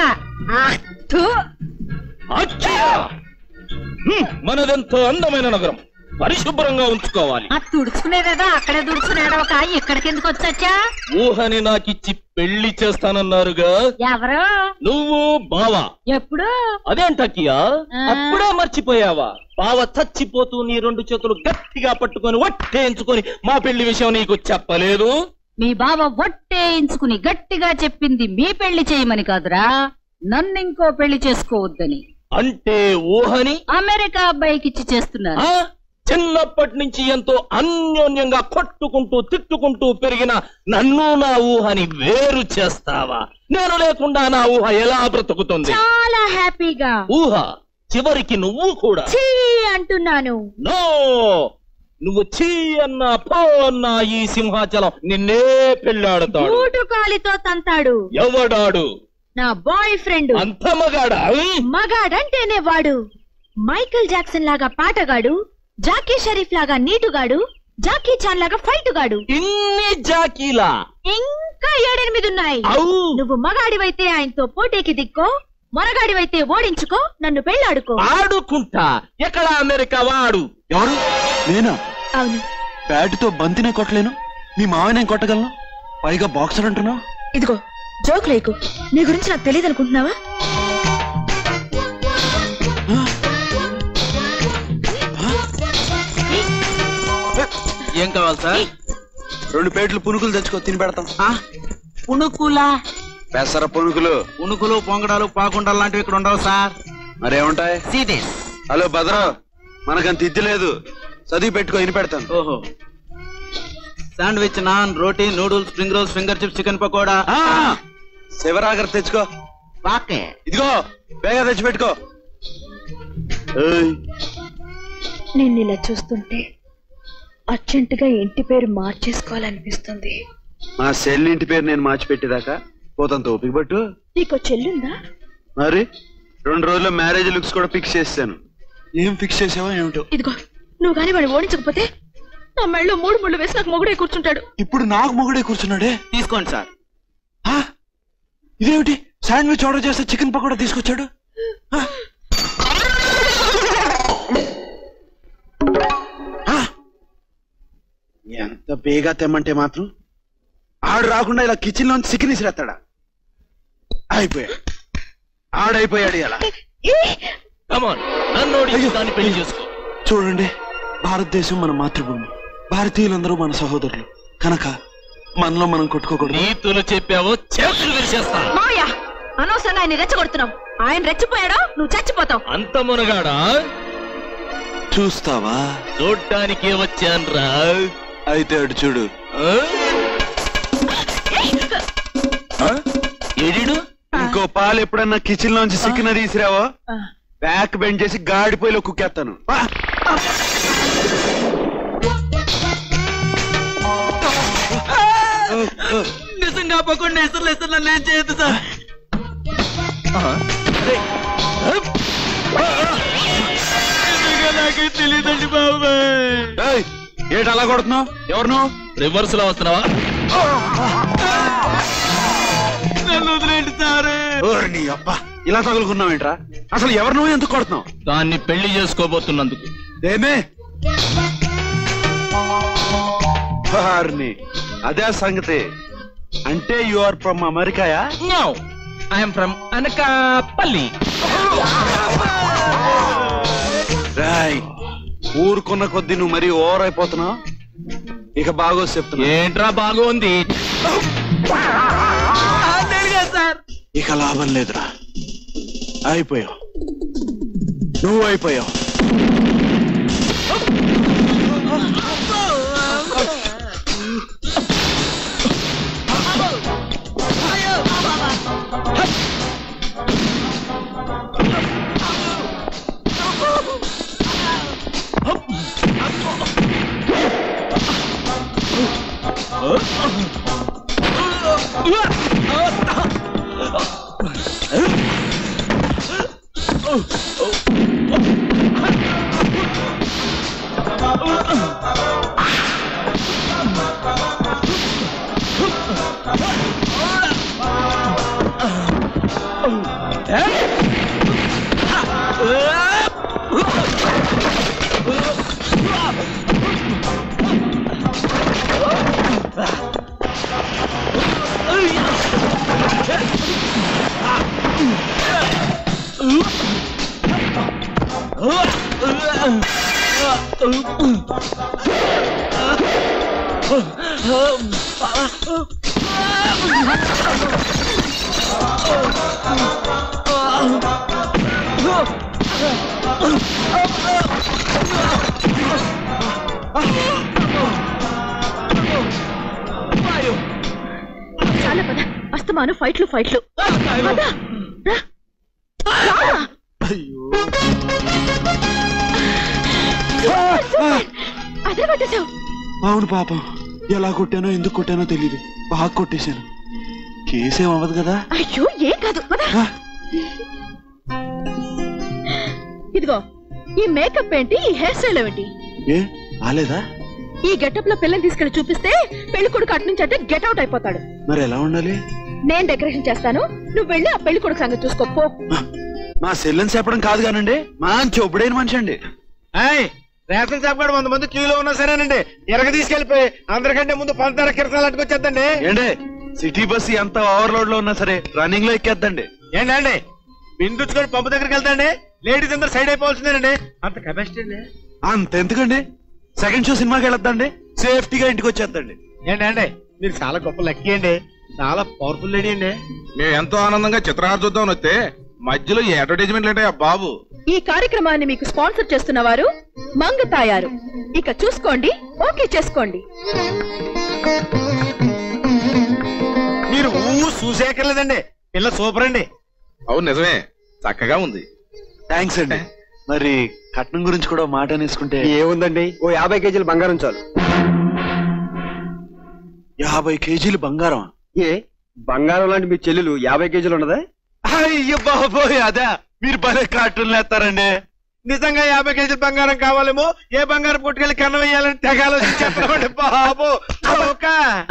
అచ్చయ్య! హ్మ్, మనదెంతో అందమైన నగరం పరిశుభ్రంగా ఉంచుకోవాలి ఆ తుడుచుకునేదేదో అక్కడే తుడుచుకునేదో ఒక ఇక్కడికి ఎందుకు వచ్చా ఊహని నాకిచ్చి పెళ్లి చేస్తానన్నారుగా ఎవరు నువ్వు బావా ఎప్పుడు అదేంటకియా ఆ. అప్పుడే మర్చిపోయావా బావ చచ్చిపోతూ నీ రెండు చేతులు గట్టిగా పట్టుకొని వట్టేయించుకొని మా పెళ్లి విషయం నీకు చెప్పలేదు మీ బావ వట్టేయించుకుని గట్టిగా చెప్పింది మీ పెళ్లి చేయమని కాదురా నన్ను ఇంకో పెళ్లి చేసుకోవద్దని అంటే ఊహని అమెరికా అబ్బాయికి ఇచ్చి చేస్తున్నారు ఆ చిన్నప్పటి నుంచి ఎంతో అన్యోన్యంగా కొట్టుకుంటూ తిట్టుకుంటూ పెరిగిన నన్ను నా ఊహని వేరు చేస్తావా నేను లేకుండా నా ఊహ ఎలా బ్రతుకుతుంది చాలా హ్యాపీగా ఊహ చివరికి నువ్వు కూడా ఛీ అంటున్నాను నో నువ్వు చీ అన్నా పో అన్నా ఈ సింహాచలం నిన్నే పెళ్ళాడతాడు బూటు కాలితో తంతాడు ఎవడాడు నా బాయ్ ఫ్రెండ్ అంత మగాడా మగాడంటేనే వాడు మైకేల్ జాక్సన్ లాగా పాటగాడు జాకీ షరీఫ్ లాగా నీటుగాడు జాకీ చాన్ లాగా ఫైట్ గాడు ఇన్ని జాకీలా ఇంకా ఏడెనిమిది ఉన్నాయి ఔ! నువ్వు మగాడివైతే ఆయనతో పోటీకి దిక్కో మొనగాడివైతే ఓడించుకో నన్ను పెళ్ళాడుకో ఆడుకుంటా ఎక్కడ అమెరికా వాడు ఎవరు నేనా అవును బ్యాట్తో బంతినే కొట్టలేను మీ మావనే కొట్టగలను పైగా బాక్సర్ అంటున్నావు ఇదిగో జోక్ లేకు నీ గురించి నాకు తెలియదు అనుకుంటున్నావా ఏం కావాలి సార్ రెండు ప్లేట్లు పునుకులు తెచ్చుకో తిని పెడతాం పుణుకులా పెసర పునుకులు పుణుకులు పొంగడాలు పాకుండాలు లాంటివి ఇక్కడ ఉండవు సార్ మరేముంటాయి సీదేస్ హలో భద్రా మనకంత ఇద్ది లేదు చదివి పెట్టుకో ఇని పెడతాను ఓహో sandwich naan roti noodles spring rolls finger chips chicken pakora శివరాగర్ తెచ్చుకో పాకే ఇదిగో బేగా తెచ్చి పెట్టుకో ఏయ్, నిన్ను ఇలా చూస్తుంటే అర్జెంటుగా ఇంటి పేరు మార్చేసుకోవాలనిపిస్తుంది మా సెల్ ఇంటి పేరు నేను మార్చి పెట్టేదాకా పోతంత ఓపిక పట్టు నీకో చెల్లుందా మరి రెండు రోజుల్లో మ్యారేజ్ లుక్స్ కూడా ఫిక్స్ చేశాను ఏం ఫిక్స్ చేసావో ఏమిటో ఇదిగో నువ్వు కానీ వాడిని ఓడించకపోతే నా మెళ్ళలో మూడు ముళ్ళు వేసి నాకు మొగుడే కూర్చుంటాడు ఇప్పుడు నాకు మొగుడే కూర్చున్నాడే తీసుకోండి సార్ ఆ? ఇదేమిటి శాండ్విచ్ ఆర్డర్ చేస్తే చికెన్ పకోడా తీసుకొచ్చాడు ఆ? ఆ? ఎంత బేగా తెమ్మంటే మాత్రం ఆడు రాకుండా ఇలా కిచెన్ లోంచి చికెన్ ఇసిరేస్తాడా అయిపోయాడు ఆడైపోయాడు ఇలా కమాన్ నన్ను ఓడించి దాన్ని పెళ్లి చేసుకో చూడండి భారతదేశం మన మాతృభూమి భారతీయులందరూ మన సహోదరులు కనుక మనలో మనం కొట్టుకోకూడదు నీతులు చెప్పావో చేతులు విరిచేస్తా మావయ్య అనవసరంగా ఆయన రెచ్చగొడుతున్నావు ఆయన రెచ్చిపోయాడా నువ్వు చచ్చిపోతావు అంత మునగాడా చూస్తావా చూడ్డానికే వచ్చాన్రా అయితే అటు చూడు ఏడిడు ఇంకో పాలు ఎప్పుడన్నా కిచెన్ లోంచి సిక్కిన తీసిరావో బ్యాక్ బెండ్ చేసి గాడిపోయిలో కుక్కేస్తాను ఆ! నిజంగా పకోండి ఎసర్లు ఎసర్లు నేను చేయొద్దు సార్ నాకే తెలియదండి బాబాయ్ ఏయ్, ఏంటి అలా కొడుతున్నావు ఎవరు రివర్స్ లో వస్తున్నావా నన్ను వదిలేండి సార్ నీ అబ్బా ఇలా తగులుకున్నావేంట్రా అసలు ఎవరు నువ్వు ఎందుకు కొడుతున్నావు దాన్ని పెళ్లి చేసుకోబోతున్నందుకు దేమే వారిని అదే సంగతి అంటే యు ఆర్ ఫ్రమ్ అమెరికాయా నో ఐఎమ్ ఫ్రమ్ అనకాపల్లి రాయ్ ఊరుకున్న కొద్దీ నువ్వు మరీ ఓవర్ అయిపోతున్నావు ఇక బాగో చెప్తున్నా ఏంట్రా బాగుంది సార్ ఇక లాభం లేదురా అయిపోయావు నువ్వు అయిపోయావు చాలా పద అస్తమాను ఫైట్లు ఫైట్లు పద. రా. రా. అదే కొట్టేశావు అవును పాపం ఎలా కొట్టానో ఎందుకు కొట్టానో తెలియదు బాగా కొట్టేశాను కేసేం అవ్వదు కదా అయ్యో ఏం కాదు పద. ఇదిగో ఈ మేకప్ ఏంటి ఈ హెయిర్ స్టైల్ ఏంటి ఏ బాలేదా ఈ గెటప్ లో పిల్లని తీసుకెళ్లి చూపిస్తే పెళ్లి కొడుకు అటు నుంచి అంటే గెట్ అవుట్ అయిపోతాడు మరి ఎలా ఉండాలి నేను డెకరేషన్ చేస్తాను నువ్వు వెళ్ళి ఆ పెళ్లి కొడుకు సంగతి చూసుకో పో మా సెల్లని చెప్పడం కాదు కానండి మంచి ఒప్పుడైన మనిషి అండి ఏయ్, రేషన్ షాప్ కాడ వంద మంది క్యూలో ఉన్నా సరేనండి ఎరగ తీసుకెళ్లిపోయి అందరికంటే ముందు పంచదార కిరసాలు అట్టుకొచ్చేద్దండి ఏండి సిటీ బస్ ఎంత ఓవర్లోడ్ లో ఉన్నా సరే రన్నింగ్ లో ఎక్కేద్దండి ఏంటండి బిందుచ్చుకొని పంపు దగ్గరికి వెళ్తాండి లేడీస్ అందరు సైడ్ అయిపోవాల్సిందేనండి అంత కెపాసిటీ అండి అంత ఎందుకండి సెకండ్ షో సినిమాకి వెళ్ళొద్దండి సేఫ్టీగా ఇంటికి వచ్చేద్దండి ఏంటండి మీరు చాలా గొప్ప లక్కీ అండి చాలా పవర్ఫుల్ లేడీ అండి మేము ఎంతో ఆనందంగా చిత్రహార చూద్దామని వస్తే మధ్యలో ఈ అడ్వర్టైజ్మెంట్ ఏంటయ్యా బాబు ఈ కార్యక్రమాన్ని మీకు స్పాన్సర్ చేస్తున్న వారు మంగ తాయారు ఇక చూసుకోండి ఓకే చేసుకోండి మీరు ఊ చూసేకర్లేదండి పిల్ల సూపర్ అండి అవును నిజమే చక్కగా ఉంది థ్యాంక్స్ అండి మరి కట్నం గురించి కూడా ఒక మాట అనేసుకుంటే ఏముందండి ఓ యాభై కేజీలు బంగారం చాలు యాభై కేజీలు బంగారం ఏ బంగారం లాంటి మీ చెల్లెలు యాభై కేజీలు ఉన్నదా అయ్యో బాబోయ్ అదా మీరు భలే కార్టూన్లు వేస్తారండి నిజంగా యాభై కేజీల బంగారం కావాలేమో ఏ బంగారం పుట్టుకెళ్ళి కన్న వేయాలని తెగ ఆలోచించేస్తామండి బాబు ఒక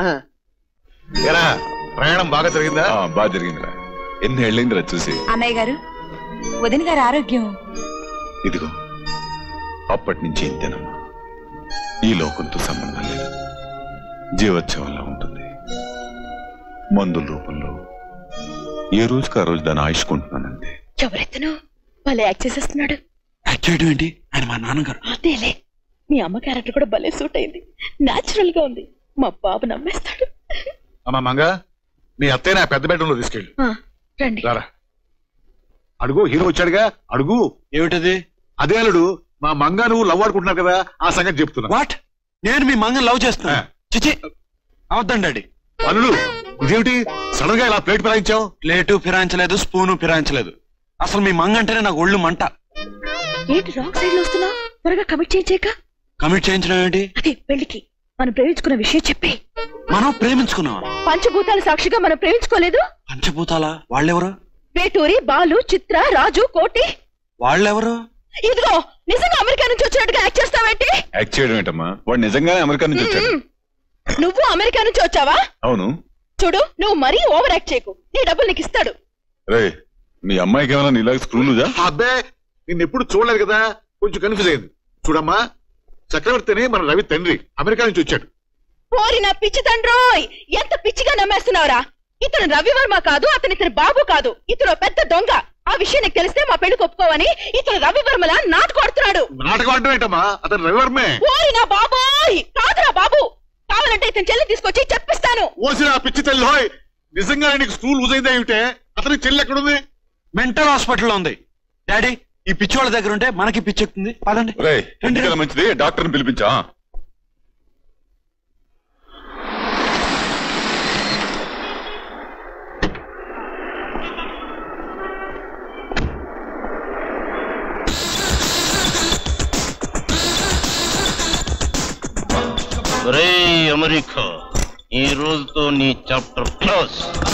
ఎరా ప్రయాణం బాగా జరిగిందా బాగా జరిగిందిరా ఎన్ని ఏళ్ళైందిరా చూసి అన్నయ్య గారు వదిన గారి ఆరోగ్యం ఇదిగో అప్పటి నుంచి ఇంతేనమ్మా ఈ లోకంతో సంబంధం లేదు జీవోత్సవంలా ఉంటుంది మందుల రూపంలో ఏ రోజుకి ఆ రోజు దాన్ని ఆయుష్కుంటున్నానంతే ఎవరెత్తను భలే యాక్ట్ చేసేస్తున్నాడు యాక్ట్ చేయడం ఏంటి ఆయన మా నాన్నగారు అదేలే మీ అమ్మ క్యారెక్టర్ కూడా భలే సూట్ అయింది నాచురల్ గా ఉంది మా బాబు నమ్మేస్తాడు అమ్మా మంగ మీ అత్తయ్య నా పెద్ద బెడ్రూమ్ లో తీసుకెళ్ళి ఆ, రండి రారా అడుగు హీరో వచ్చాడుగా అడుగు ఏమిటది అదే అల్లుడు మా మంగ నువ్వు లవ్ ఆడుకుంటున్నారు కదా ఆ సంగతి చెప్తున్నా వాట్ నేను మీ మంగని లవ్ చేస్తున్నా చిచి అవద్దండి డాడీ అల్లుడు ఇదేమిటి సడన్ గా ఇలా ప్లేట్ పిరాయించావు ప్లేటు ఫిరాయించలేదు స్పూను ఫిరాయించలేదు అసలు మీ మంగ అంటేనే నాకు ఒళ్ళు మంట ఏంటి రాంగ్ సైడ్ లో వస్తున్నా త్వరగా కమిట్ చేయించాక కమిట్ చేయించడం ఏంటి అదే పెళ్లికి మనం ప్రేమించుకున్న విషయం చెప్పి మనం ప్రేమించుకున్నాం పంచభూతాల సాక్షిగా మనం ప్రేమించుకోలేదు పంచభూతాలా వాళ్ళెవరు వేటూరి బాలు చిత్ర రాజు కోటి వాళ్ళెవరు ఇదిగో నిజంగా అమెరికా నుంచి వచ్చినట్టుగా యాక్ట్ చేస్తావేంటి యాక్ట్ చేయడం ఏంటమ్మా వాడు నిజంగానే అమెరికా నుంచి వచ్చాడు మ్మ్. నువ్వు అమెరికా నుంచి వచ్చావా అవును చూడు నువ్వు మరీ ఓవర్ యాక్ట్ చేయకు నీ డబ్బులు నీకు ఇస్తాడు రే మీ అమ్మాయికి ఏమైనా నీలాగా స్క్రూలుదా అబ్బే నిన్ను ఎప్పుడు చూడలేదు కదా కొంచెం కన్ఫ్యూజ్ అయింది చూడమ్మా చక్రవర్తిని మన రవి తండ్రి అమెరికా నుంచి వచ్చాడు పోరి నా పిచ్చి తండ్రోయ్ ఎంత పిచ్చిగా నమ్మేస్తున్నావురా ఇతను రవివర్మ కాదు అతను ఇతని బాబు కాదు ఇతను పెద్ద దొంగ ఆ విషయం నీకు తెలిస్తే మా పెళ్లి ఒప్పుకోవని ఇతను రవివర్మలా నాటు కొడుతున్నాడు నాటకం అంటే ఏంటమ్మా అతను రవివర్మే పోరి నా బాబోయ్ కాదురా బాబు కావాలంటే ఇతని చెల్లి తీసుకొచ్చి చెప్పిస్తాను ఓసిన పిచ్చి తల్లి హోయ్ నిజంగా నీకు స్కూల్ ఊజైందా ఏమిటే అతని చెల్లి ఎక్కడుంది మెంటల్ హాస్పిటల్లో ఉంది డాడీ ఈ పిచ్చి వాళ్ళ దగ్గర ఉంటే మనకి పిచ్చి ఎక్కుతుంది పదండి రే ఎందుకలా మంచిది డాక్టర్ని పిలిపించా రే అమెరికా ఈ రోజుతో నీ చాప్టర్ క్లోజ్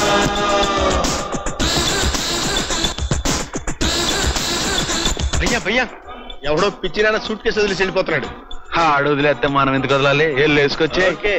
భయ్యా భయ్యా ఎవడో పిచ్చిరాన సూట్ కేసు వదిలేసి వెళ్ళిపోతున్నాడు ఆడు వదిలేస్తే మనం ఎందుకు వదలాలి వెళ్ళి వేసుకొచ్చే ఓకే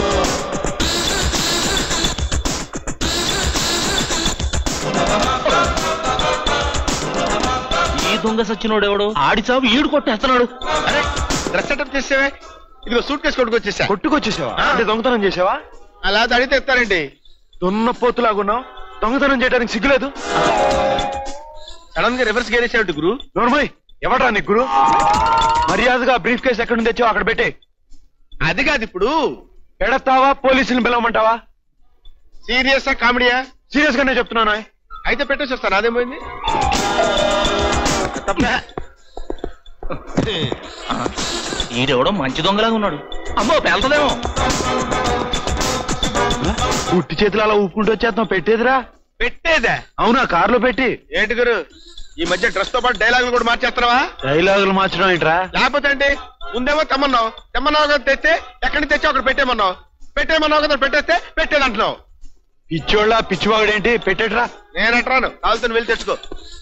ఈ దొంగ సచ్చినోడు ఎవడు ఆడి చావు ఈడు కొట్టేస్తున్నాడు అరే డ్రెస్ సెటప్ చేసావే ఇదిగో సూట్ కేసు కొట్టుకొచ్చేసా కొట్టుకొచ్చేసావా అంటే దొంగతనం చేసావా అలా అడిగితే ఎత్తారండి దున్నపోతులాగున్నావు దొంగతనం చేయడానికి సిగ్గులేదు సడన్ గా రివర్స్ గేరేసాడు గురు నోర్మయ్ ఎవడ్రా నీకు గురు మర్యాదగా బ్రీఫ్ కేసు ఎక్కడి నుంచి తెచ్చావు అక్కడ పెట్టే అది కాదు ఇప్పుడు ఎడతావా పోలీసుని పిలవమంటావా సీరియస్ కామెడీయా సీరియస్ గానే చెప్తున్నాను అయితే పెట్టేసి వస్తాను అదేం పోయింది ఈడెవడో మంచి దొంగలాగా ఉన్నాడు అమ్మో పెళ్తదేమో పుట్టి చేతులు అలా ఊపుకుంటూ వచ్చేస్తాం పెట్టేదిరా పెట్టేదా అవునా కారులో పెట్టి ఏంటి గురు ఈ మధ్య డ్రెస్ తో పాటు డైలాగులు కూడా మార్చేస్తున్నావా డైలాగులు మార్చడం ఏంట్రా లేకపోతే ఏంటి ముందేమో తెమ్మన్నావు తెమ్మన్నావు కదా తెస్తే ఎక్కడి నుంచి తెచ్చి అక్కడ పెట్టేమన్నావు పెట్టేమన్నావు కదా పెట్టేస్తే పెట్టేదంటున్నావు పిచ్చోళ్ళ పిచ్చివాగుడేంటి పెట్టేట్రా నేనంటాను కాలుతో వెళ్ళి తెచ్చుకో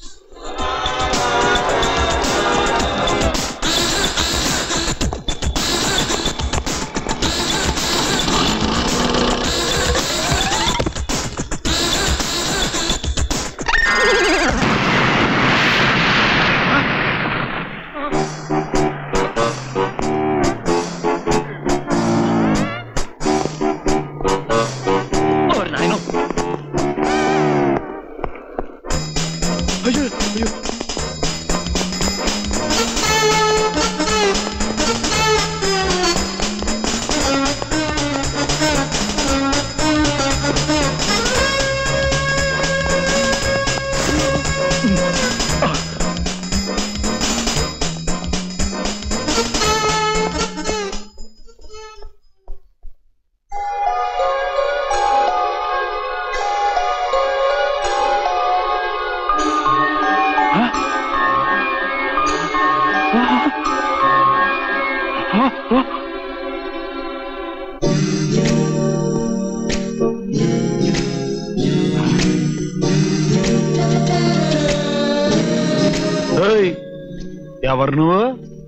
ఏయ్, ఎవరు నువ్వు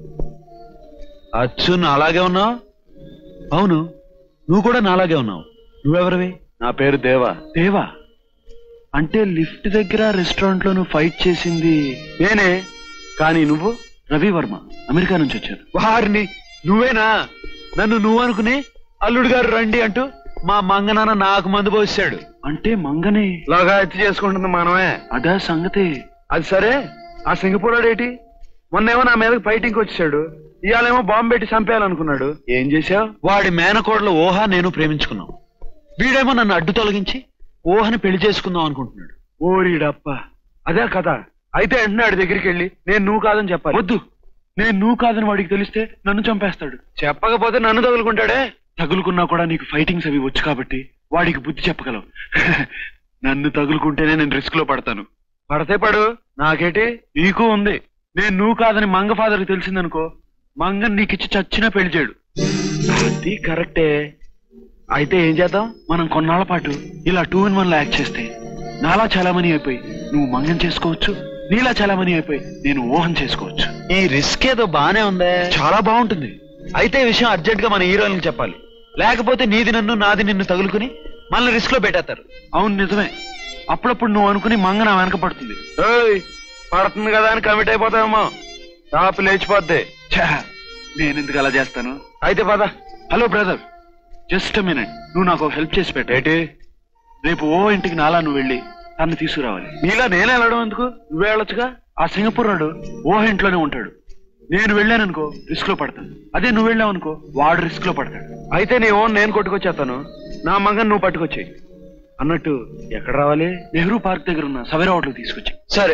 అచ్చు అలాగే ఉన్నావు అవును నువ్వు కూడా నాలాగే ఉన్నావు నువ్వెవరివి నా పేరు దేవా దేవా అంటే లిఫ్ట్ దగ్గర రెస్టారెంట్ లో నువ్వు ఫైట్ చేసింది నేనే కానీ నువ్వు రవి వర్మ అమెరికా నుంచి వచ్చాను వారిని నువ్వేనా నన్ను నువ్వు అనుకుని అల్లుడు గారు రండి అంటూ మా మంగనాన్న నాకు మందు పోసాడు అంటే మంగనే లాగా ఎత్తి చేసుకుంటుంది మనమే అదా సంగతి అది సరే ఆ సింగపూరాడేటి మొన్నేమో నా మీదకి ఫైటింగ్ వచ్చాడు ఇవాళేమో బాంబు పెట్టి చంపేయాలనుకున్నాడు ఏం చేశావు వాడి మేనకోడలు ఊహ నేను ప్రేమించుకున్నాం వీడేమో నన్ను అడ్డు తొలగించి ఊహని పెళ్లి చేసుకుందాం అనుకుంటున్నాడు ఓరీడప్ప అదే కథ అయితే వెంటనే వాడి దగ్గరికి వెళ్ళి నేను నువ్వు కాదని చెప్పాలి వద్దు నేను నువ్వు కాదని వాడికి తెలిస్తే నన్ను చంపేస్తాడు చెప్పకపోతే నన్ను తగులుకుంటాడే తగులుకున్నా కూడా నీకు ఫైటింగ్స్ అవి వచ్చు కాబట్టి వాడికి బుద్ధి చెప్పగలవు నన్ను తగులుకుంటేనే నేను రిస్క్ లో పడతాను పడితే పడు నాకేటి నీకు ఉంది నేను నువ్వు కాదని మంగ ఫాదర్ తెలిసిందనుకో మంగ నీకిచ్చి చచ్చినా పెళ్లి చేయడు అది కరెక్టే అయితే ఏం చేద్దాం మనం కొన్నాళ్ల పాటు ఇలా టూ ఇన్ వన్ లో యాక్ట్ చేస్తే నాలా చాలా మనీ అయిపోయి నువ్వు మంగం చేసుకోవచ్చు నీలా చాలా మనీ అయిపోయి నేను ఊహం చేసుకోవచ్చు ఈ రిస్క్ ఏదో బానే ఉందే చాలా బాగుంటుంది అయితే ఈ విషయం అర్జెంట్ గా మన హీరోయిన్కి చెప్పాలి లేకపోతే నీది నన్ను నాది నిన్ను తగులుకుని మనల్ని రిస్క్ లో పెట్టేస్తారు అవును నిజమే అప్పుడప్పుడు నువ్వు అనుకుని మంగ నా వెనక పడుతుంది పడుతుంది కదా అని కమిట్ అయిపోతావేమో టాప్ లేచిపోద్ది నేను ఎందుకు అలా చేస్తాను అయితే పద హలో బ్రదర్ జస్ట్ మినిట్ నువ్వు నాకు హెల్ప్ చేసి పెట్టు ఏంటి రేపు ఓ ఇంటికి నాలా నువ్వు వెళ్ళి తను తీసుకురావాలి నీలా నేనే వెళ్ళడం ఎందుకు నువ్వే వెళ్ళొచ్చుగా ఆ సింగపూర్ నాడు ఓ ఇంట్లోనే ఉంటాడు నేను వెళ్ళాననుకో రిస్క్ లో పడతాను అదే నువ్వు వెళ్ళావు అనుకో వాడు రిస్క్ లో పడతాడు అయితే నీ ఓన్ నేను కొట్టుకొచ్చేస్తాను నా మగన్ నువ్వు పట్టుకొచ్చేయి అన్నట్టు ఎక్కడ రావాలి నెహ్రూ పార్క్ దగ్గర ఉన్న సవేరా హోటల్ తీసుకొచ్చి సరే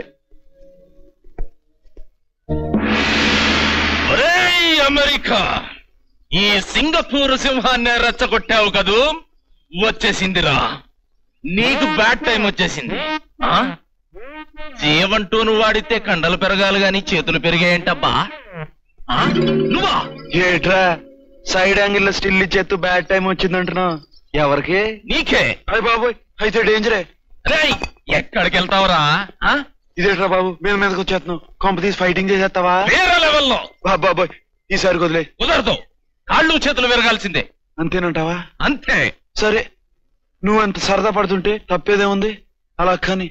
ఒరేయ్ అమెరికా ఈ సింగపూర్ సింహాన్ని రెచ్చగొట్టావు కదూ వచ్చేసిందిరా నీకు బ్యాడ్ టైం వచ్చేసింది ఆ జీవంటూను వాడితే కండలు పెరగాలి గాని చేతులు పెరిగాయంటబ్బా ఆ? నువ్వా ఏట్రా సైడ్ యాంగిల్ లో స్టిల్ ఇచ్చేత్తు బ్యాడ్ టైం వచ్చిందంటున్నావు ఎవరికి నీకే అయ్య బాబోయ్ అయితే డేంజరే రేయ్ ఎక్కడికి వెళ్తావురా ఆ? ఇదేట్రా బాబు మీద మీదకి వచ్చేస్తున్నావు కొంప తీసి ఫైటింగ్ చేసేస్తావా వేరే లెవెల్లో బాబాయ్ ఈసారి వదిలే కుదరదు కాళ్ళు చేతులు విరగాల్సిందే అంతేనంటావా అంతే సరే నువ్వు అంత సరదా పడుతుంటే తప్పేదేముంది అలా కానీ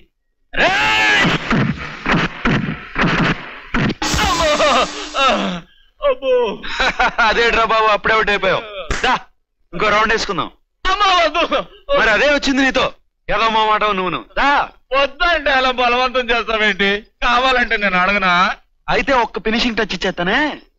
అదేట్రా బాబు అప్పుడే ఒకటి అయిపోయావు దా, ఇంకో రౌండ్ వేసుకుందాం మరి అదే వచ్చింది నీతో ఏదో మా మాట నువ్వు దా వద్దంటే అలా బలవంతం చేస్తావేంటి కావాలంటే నేను అడగనా అయితే ఒక్క ఫినిషింగ్ టచ్ ఇచ్చేస్తానే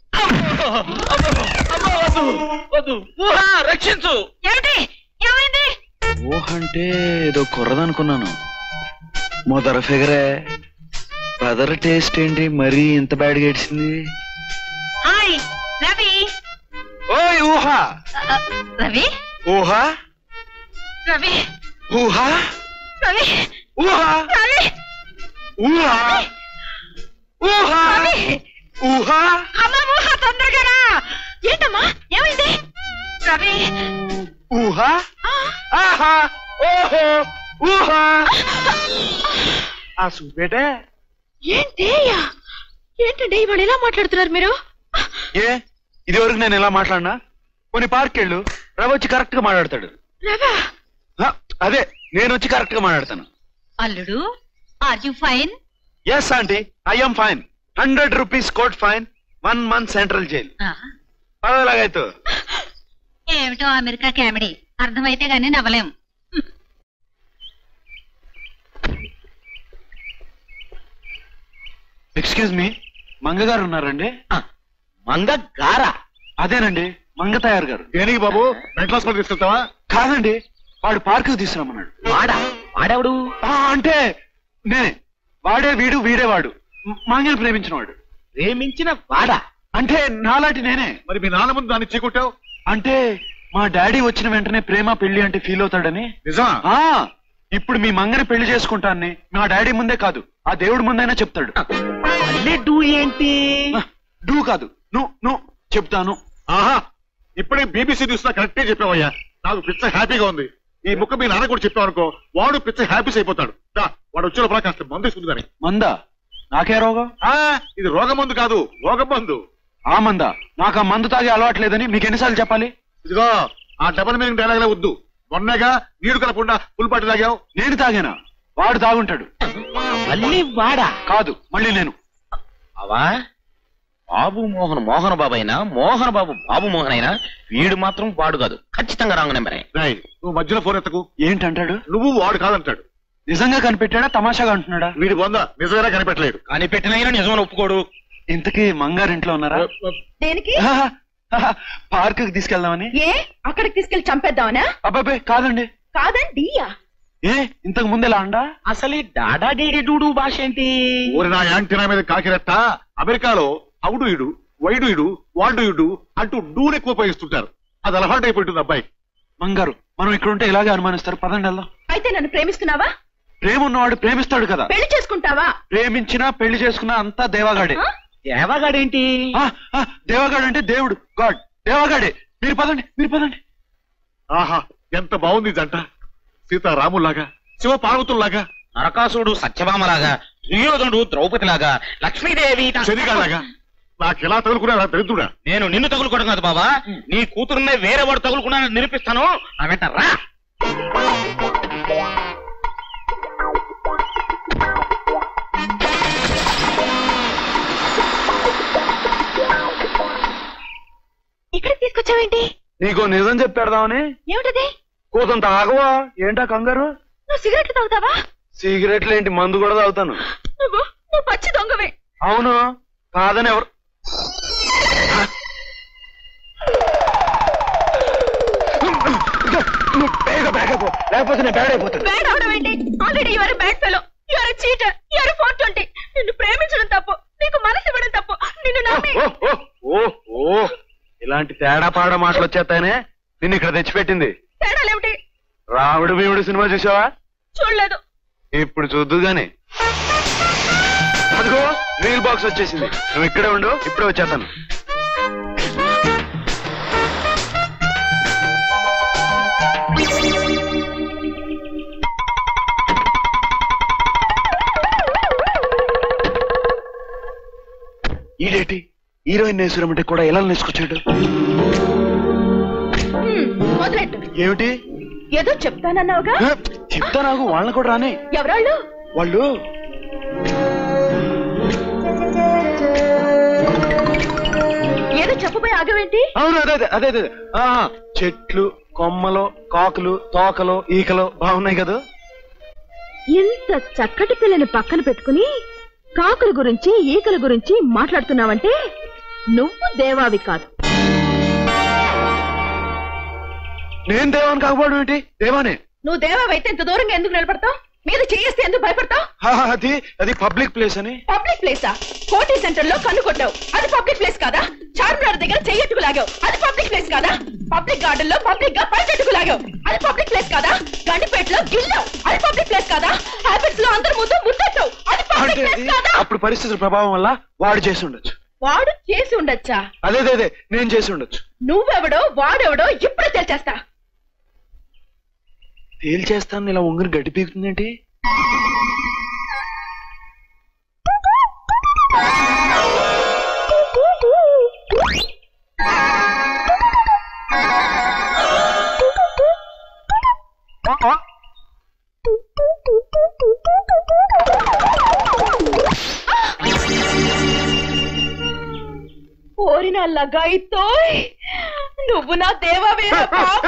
వద్దు వద్దు ఊహా, రక్షించు ఏమిటి ఏమైంది ఊహ అంటే ఏదో కుర్రదనుకున్నాను మొదర ఫిగరే బదర్ టేస్ట్ ఏంటి మరీ ఇంత బ్యాడ్ గడిచింది హాయ్ రవి ఓయ్ ఊహ అ, రవి ఊహ రవి ఊహ రవి ఊహ రవి ఊహ ఊహా ఊహా అమ్మ ఊహ తొందరగా రా ఏంటమ్మా ఏమైంది రవి ఊహా ఆహా ఓహో ఊహా ఆ చూపేటే ఏంటి ఏంటండి ఇవాళ ఎలా మాట్లాడుతున్నారు మీరు ఏ ఇది వరకు నేను ఎలా మాట్లాడినా కొన్ని పార్క్ వెళ్ళు రవి వచ్చి కరెక్ట్ గా మాట్లాడతాడు రవా హ, అదే నేను వచ్చి కరెక్ట్ గా మాట్లాడతాను అల్లుడు are you fine yes aunty I'm fine hundred rupees court fine one month central jail పదలాగైతు ఏమిటో అమెరికా కామెడీ అర్థమైతే గానీ నవ్వలేం ఎక్స్క్యూజ్ మీ మంగ గారు ఉన్నారండి మంగ గారా అదేనండి మంగ తయారు గారు దేనికి బాబు మెంటల్ హాస్పిటల్ తీసుకెళ్తావా కాదండి వాడు పార్కు తీసుకురామన్నాడు వాడా వాడెవడు ఆ, అంటే నేనే వాడే వీడు వీడే వాడు మ- మంగని ప్రేమించిన వాడు ప్రేమించిన వాడా అంటే నాలాంటి నేనే మరి మీ నాన్న ముందు దాన్ని చీకొట్టావు అంటే మా డాడీ వచ్చిన వెంటనే ప్రేమ పెళ్లి అంటే ఫీల్ అవుతాడని నిజమా ఆ ఇప్పుడు మీ మంగని పెళ్లి చేసుకుంటానని మా డాడీ ముందే కాదు ఆ దేవుడి ముందైనా చెప్తాడు డూ ఏంటి డూ కాదు నువ్వు నువ్వు చెప్తాను ఆహా ఇప్పుడే బీబీసీ న్యూస్ లో కరెక్టే చెప్పావయ్యా నాకు పిచ్చ హ్యాపీగా ఉంది ఈ ముక్క మీ నాన్న కూడా చెప్పావు అనుకో వాడు పిచ్చ హ్యాపీస్ అయిపోతాడు దా, వాడు వచ్చే లోపల కాస్త మందు ఇస్తుంది కానీ మందా నాకే రోగం ఆ, ఇది రోగ మందు కాదు రోగ మందు ఆ మందా నాకు ఆ మందు తాగే అలవాట్లేదని మీకు ఎన్నిసార్లు చెప్పాలి ఇదిగో ఆ డబల్ మీనింగ్ డైలాగ్ వద్దు మొన్నగా నీరు కలపకుండా ఫుల్ పాటి తాగావు నేను తాగానా వాడు తాగుంటాడు మళ్ళీ వాడా కాదు మళ్ళీ నేను అవా బాబు మోహన్ మోహన్ బాబు అయినా మోహన్ బాబు బాబు మోహన్ అయినా వీడు మాత్రం వాడు కాదు ఖచ్చితంగా రాంగ్ నెంబరే రాయ్ నువ్వు మధ్యలో ఫోన్ ఎత్తకు ఏంటంటాడు నువ్వు వాడు కాదంటాడు నిజంగా కనిపెట్టాడా తమాషాగా అంటున్నాడా వీడి బొంద నిజంగా కనిపెట్టలేడు కానీ పెట్టినైనా నిజమని ఒప్పుకోడు ఇంతకీ మంగారింట్లో ఉన్నారా దేనికి పార్క్ తీసుకెళ్దామని ఏ అక్కడికి తీసుకెళ్లి చంపేద్దామనా అబ్బాబే కాదండి కాదండి ఏ ఇంతకు ముందు ఎలా అండా అసలు ఈ డాడా డీడి డూడు భాష ఏంటి ఊరి నా యాంటీనా మీద కాకిరెట్ట అమెరికాలో అవుడు ఇడు వైడు ఇడు వాడు ఇడు అంటూ డూన్ ఎక్కువ ఉపయోగిస్తుంటారు అది అలవాటు అయిపోతుంది అబ్బాయి మంగారు మనం ఇక్కడ ఉంటే ఇలాగే అనుమానిస్తారు పదండి వెళ్దాం అయితే నన్ను ప్రేమిస్తున్నావా ప్రేమ ఉన్నవాడు ప్రేమిస్తాడు కదా పెళ్లి చేసుకుంటావా ప్రేమించినా పెళ్లి చేసుకున్నా అంతా దేవగాడే దేవగాడేంటి ఆ, ఆ, దేవగాడు అంటే దేవుడు గాడ్ దేవగాడే మీరు పదండి మీరు పదండి ఆహా ఎంత బాగుంది ఈ జంట సీతారాములాగా శివ పార్వతుల్లాగా నరకాసుడు సత్యభామలాగా దుర్యోధనుడు ద్రౌపదిలాగా లక్ష్మీదేవి త- శనిగాలాగా నాకెలా తగులుకున్నా దరిద్రుడా నేను నిన్ను తగులుకోవడం కాదు బాబా నీ కూతురునే వేరే వాడు తగులుకున్నా నిరూపిస్తాను నా వెంట రా ఇక్కడికి తీసుకొచ్చావేంటి నీకు నిజం చెప్పి పెడదామని ఏమిటది కూతంత ఆగవా ఏంటా కంగారు నువ్వు సిగరెట్లు తాగుతావా సిగరెట్లు ఏంటి మందు కూడా తాగుతాను నువ్వు నువ్వు పచ్చి దొంగవే అవును కాదని ఎవరు నువ్వు బేగ బేగ పో లేకపోతే నేను బ్యాడ్ అయిపోతాను బ్యాడ్ అవడం ఏంటి already your bad fellow your cheater your four twenty నిన్ను ప్రేమించడం తప్పు నీకు మనసు ఇవ్వడం తప్పు నిన్ను నమ్మి ఓ ఓ ఇలాంటి తేడా పాడ మాటలు వచ్చేస్తానే నిన్ను ఇక్కడ తెచ్చిపెట్టింది తేడాలేమిటి రాముడు భీముడు సినిమా చూసావా చూడలేదు ఇప్పుడు చూద్దు గాని అదిగో రీల్ బాక్స్ వచ్చేసింది నువ్వు ఇక్కడే ఉండు ఇప్పుడే వచ్చేస్తాను ఈడేటి హీరోయిన్ నేసురమంటే కూడా ఎలా నేసుకొచ్చాడు హ్మ్, మొదలెట్టు ఏమిటి ఏదో చెప్తానన్నావుగా హ, చెప్తా నాకు వాళ్ళని కూడా రానే ఎవరాళ్ళు వాళ్ళు ఏదో చెప్పబోయి ఆగవేంటి అవును అదే అదే అదే అదే ఆ, చెట్లు కొమ్మలు కాకులు తోకలు ఈకలు బాగున్నాయి కదా ఇంత చక్కటి పిల్లని పక్కన పెట్టుకుని కాకుల గురించి ఈకల గురించి మాట్లాడుతున్నావంటే నువ్వు దేవావి కాదు నేను దేవాన్ని కాకపోవడం ఏంటి దేవానే నువ్వు దేవావైతే ఇంత దూరంగా ఎందుకు నిలబడతావు మీద చేస్తే ఎందుకు భయపడతావు హా, అది అది పబ్లిక్ ప్లేస్ అని పబ్లిక్ ప్లేసా కోటి సెంటర్ లో కన్ను కొట్టావు అది పబ్లిక్ ప్లేస్ కాదా చార్మినార్ దగ్గర చెయ్యట్టుకు లాగావు అది పబ్లిక్ ప్లేస్ కాదా పబ్లిక్ గార్డెన్ లో పబ్లిక్ గా పైచెట్టుకు లాగావు అది పబ్లిక్ ప్లేస్ కాదా గండిపేటలో గిల్లావు అది పబ్లిక్ ప్లేస్ కాదా హ్యాబిట్స్ లో అందరి ముందు ముద్దెట్టావు అది పబ్లిక్ అంటే ప్లేస్ అది- కాదా అప్పుడు పరిస్థితుల ప్రభావం వల్ల వాడు చేసి ఉండొచ్చు వాడు చేసి ఉండొచ్చా అదే అదే, అదే నేను చేసి ఉండొచ్చు నువ్వెవడో వాడెవడో ఇప్పుడే తెలిచేస్తా తేల్చేస్తాను ఇలా ఉంగరు గడ్డి పీకుతుందేంటి ఓరిన లగాయితో నువ్వు నా దేవవేర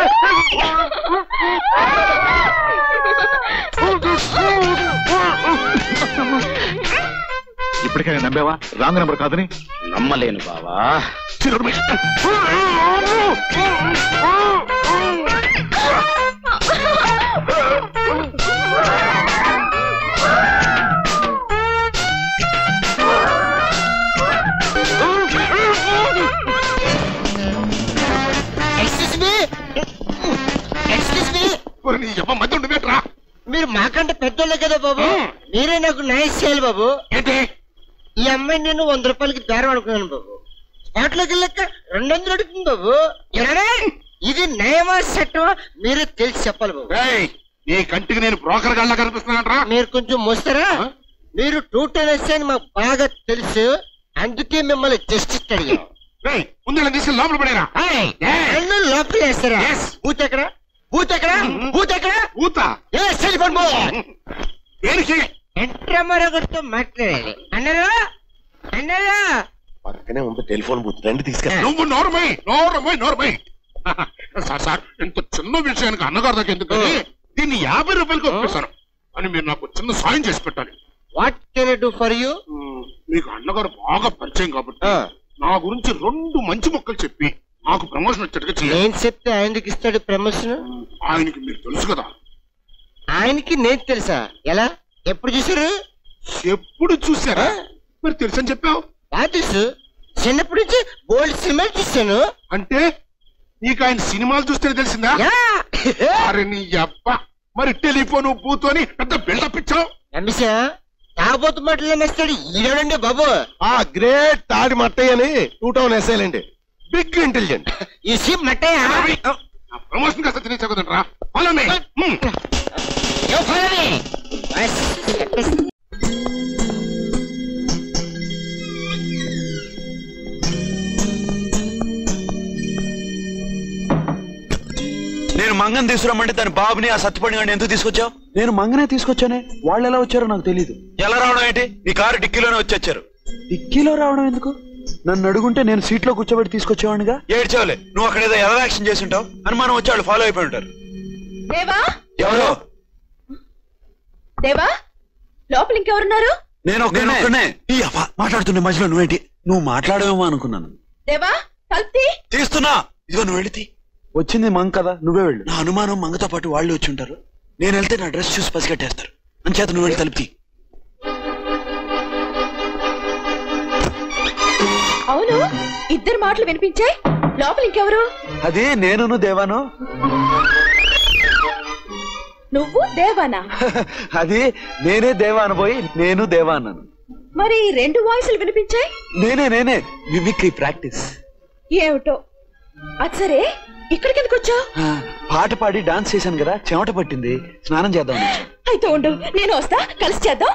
ఇప్పటికైనా నమ్మావా రాంగ్ నెంబర్ కాదని నమ్మలేను బావా ఎక్స్క్యూజ్ మీ ఎక్స్క్యూజ్ మీ నీ ఎవ మధ్య ఉండి పెట్టరా మీరు మాకంటే పెద్దోళ్ళే కదా బాబు మీరే నాకు నైస్ చేయాలి బాబు ఏంటి ఈ అమ్మాయి నేను వంద రూపాయలకి బేరం అనుకున్నాను బాబు స్పాట్లోకి వెళ్ళాక రెండు వందలు అడుగుతుంది బాబు ఎలానే ఇది నయమా సెట్టమా మీరే తెలిసి చెప్పాలి బాబు నీ కంటికి నేను బ్రోకర్ గల్లా కనిపిస్తున్నానరా మీరు కొంచెం మోస్తారా మీరు టూ టెన్ అని మాకు బాగా తెలుసు అందుకే మిమ్మల్ని జస్టిస్ అడిగాం ముందు తీసుకెళ్ళి లోపల పడేరా నన్ను లోపల వేస్తారా బూత్ ఎక్కడ బూత్ ఎక్కడ బూత్ ఎక్కడ ఊత ఏ టెలిఫోన్ బో దేనికి ఎంట్రమరగతో మాట్లాడాలి అన్నారా అన్నారా పక్కనే ఉంది టెలిఫోన్ బూత్ రండి తీసుకెళ్ళి నువ్వు నోరమై నోరమై నోరమై సార్ సార్ ఇంత చిన్న విషయానికి అన్నగారి దగ్గర ఎందుకని దీన్ని యాభై రూపాయలకి ఒప్పేశాను అని మీరు నాకు చిన్న సాయం చేసి పెట్టాలి what can do for you మీకు అన్నగారు బాగా పరిచయం కాబట్టి నా గురించి రెండు మంచి మొక్కలు చెప్పి నాకు ప్రమోషన్ వచ్చేట్టుగా చేయాలి నేను చెప్తే ఆయనకి ఇస్తాడు ప్రమోషన్ ఆయనకి మీరు తెలుసు కదా ఆయనకి నేను తెలుసా ఎలా ఎప్పుడు చూసారు ఎప్పుడు చూసారా మరి తెలుసని చెప్పావు బాగా తెలుసు చిన్నప్పటి నుంచి బోల్డ్ సినిమాలు చూశాను అంటే నీకు ఆయన సినిమాలు చూస్తే తెలిసిందా అరే నీ అబ్బా మరి టెలిఫోన్ బూత్ అని పెద్ద బిల్డప్ ఇచ్చావు నమ్మిసా తాగబోతు మాటలు నమ్మేస్తాడు ఈడండి బాబు ఆ గ్రేట్ తాడి మట్టయ్య అని టూ టౌన్ ఎస్ఐలండి బిగ్ ఇంటెలిజెంట్ ఈ సిమ్ మట్టయ్య ప్రమోషన్ కాస్త తినేసా కదండ్రా ఫాలో మీ యో ఫాలో మీ బస్ నేను మంగన్ తీసుకురమ్మంటే దాని బాబుని ఆ సత్యపడి గారిని ఎందుకు తీసుకొచ్చావు నేను మంగనే తీసుకొచ్చానే వాళ్ళు ఎలా వచ్చారో నాకు తెలియదు ఎలా రావడం ఏంటి ఈ కారు డిక్కీలోనే వచ్చొచ్చారు డిక్కీలో రావడం ఎందుకు నన్ను అడుగుంటే నేను సీట్లో కూర్చోబెట్టి తీసుకొచ్చేవాడిగా ఏడ్చావులే నువ్వు అక్కడ ఏదో ఎలా యాక్షన్ చేసి ఉంటావు అనుమానం వచ్చి వాళ్ళు ఫాలో అయిపోయి ఉంటారు దేవా ఎవరు దేవా లోపల ఇంకెవరున్నారు నేను ఒక్కనే ఈ అవ్వ మాట్లాడుతున్న మధ్యలో నువ్వేంటి నువ్వు మాట్లాడవేమో అనుకున్నాను దేవా తల్తి తీస్తున్నా ఇదిగో నువ్వు వెళితే వచ్చింది మంగ కదా నువ్వే వెళ్ళు నా అనుమానం మంగతో పాటు వాళ్ళు వచ్చి ఉంటారు నేను వెళ్తే నా డ్రెస్ చూసి పసిగట్టేస్తారు అంచేత నువ్వు వెళ్ళి తలుపుతీ అవును ఇద్దరు మాటలు వినిపించాయి లోపల ఇంకెవరు అది నేను దేవాను నువ్వు దేవానా అది నేనే దేవా అనబోయి నేను దేవా అన్నాను మరి రెండు వాయిస్లు వినిపించాయి నేనే నేనే మిమిక్రీ ప్రాక్టీస్ ఏమిటో అది సరే ఇక్కడికి ఎందుకు వచ్చావు పాట పాడి డాన్స్ చేశాను కదా చెమట పట్టింది స్నానం చేద్దాం అయితే ఉండు నేను వస్తా కలిసి చేద్దాం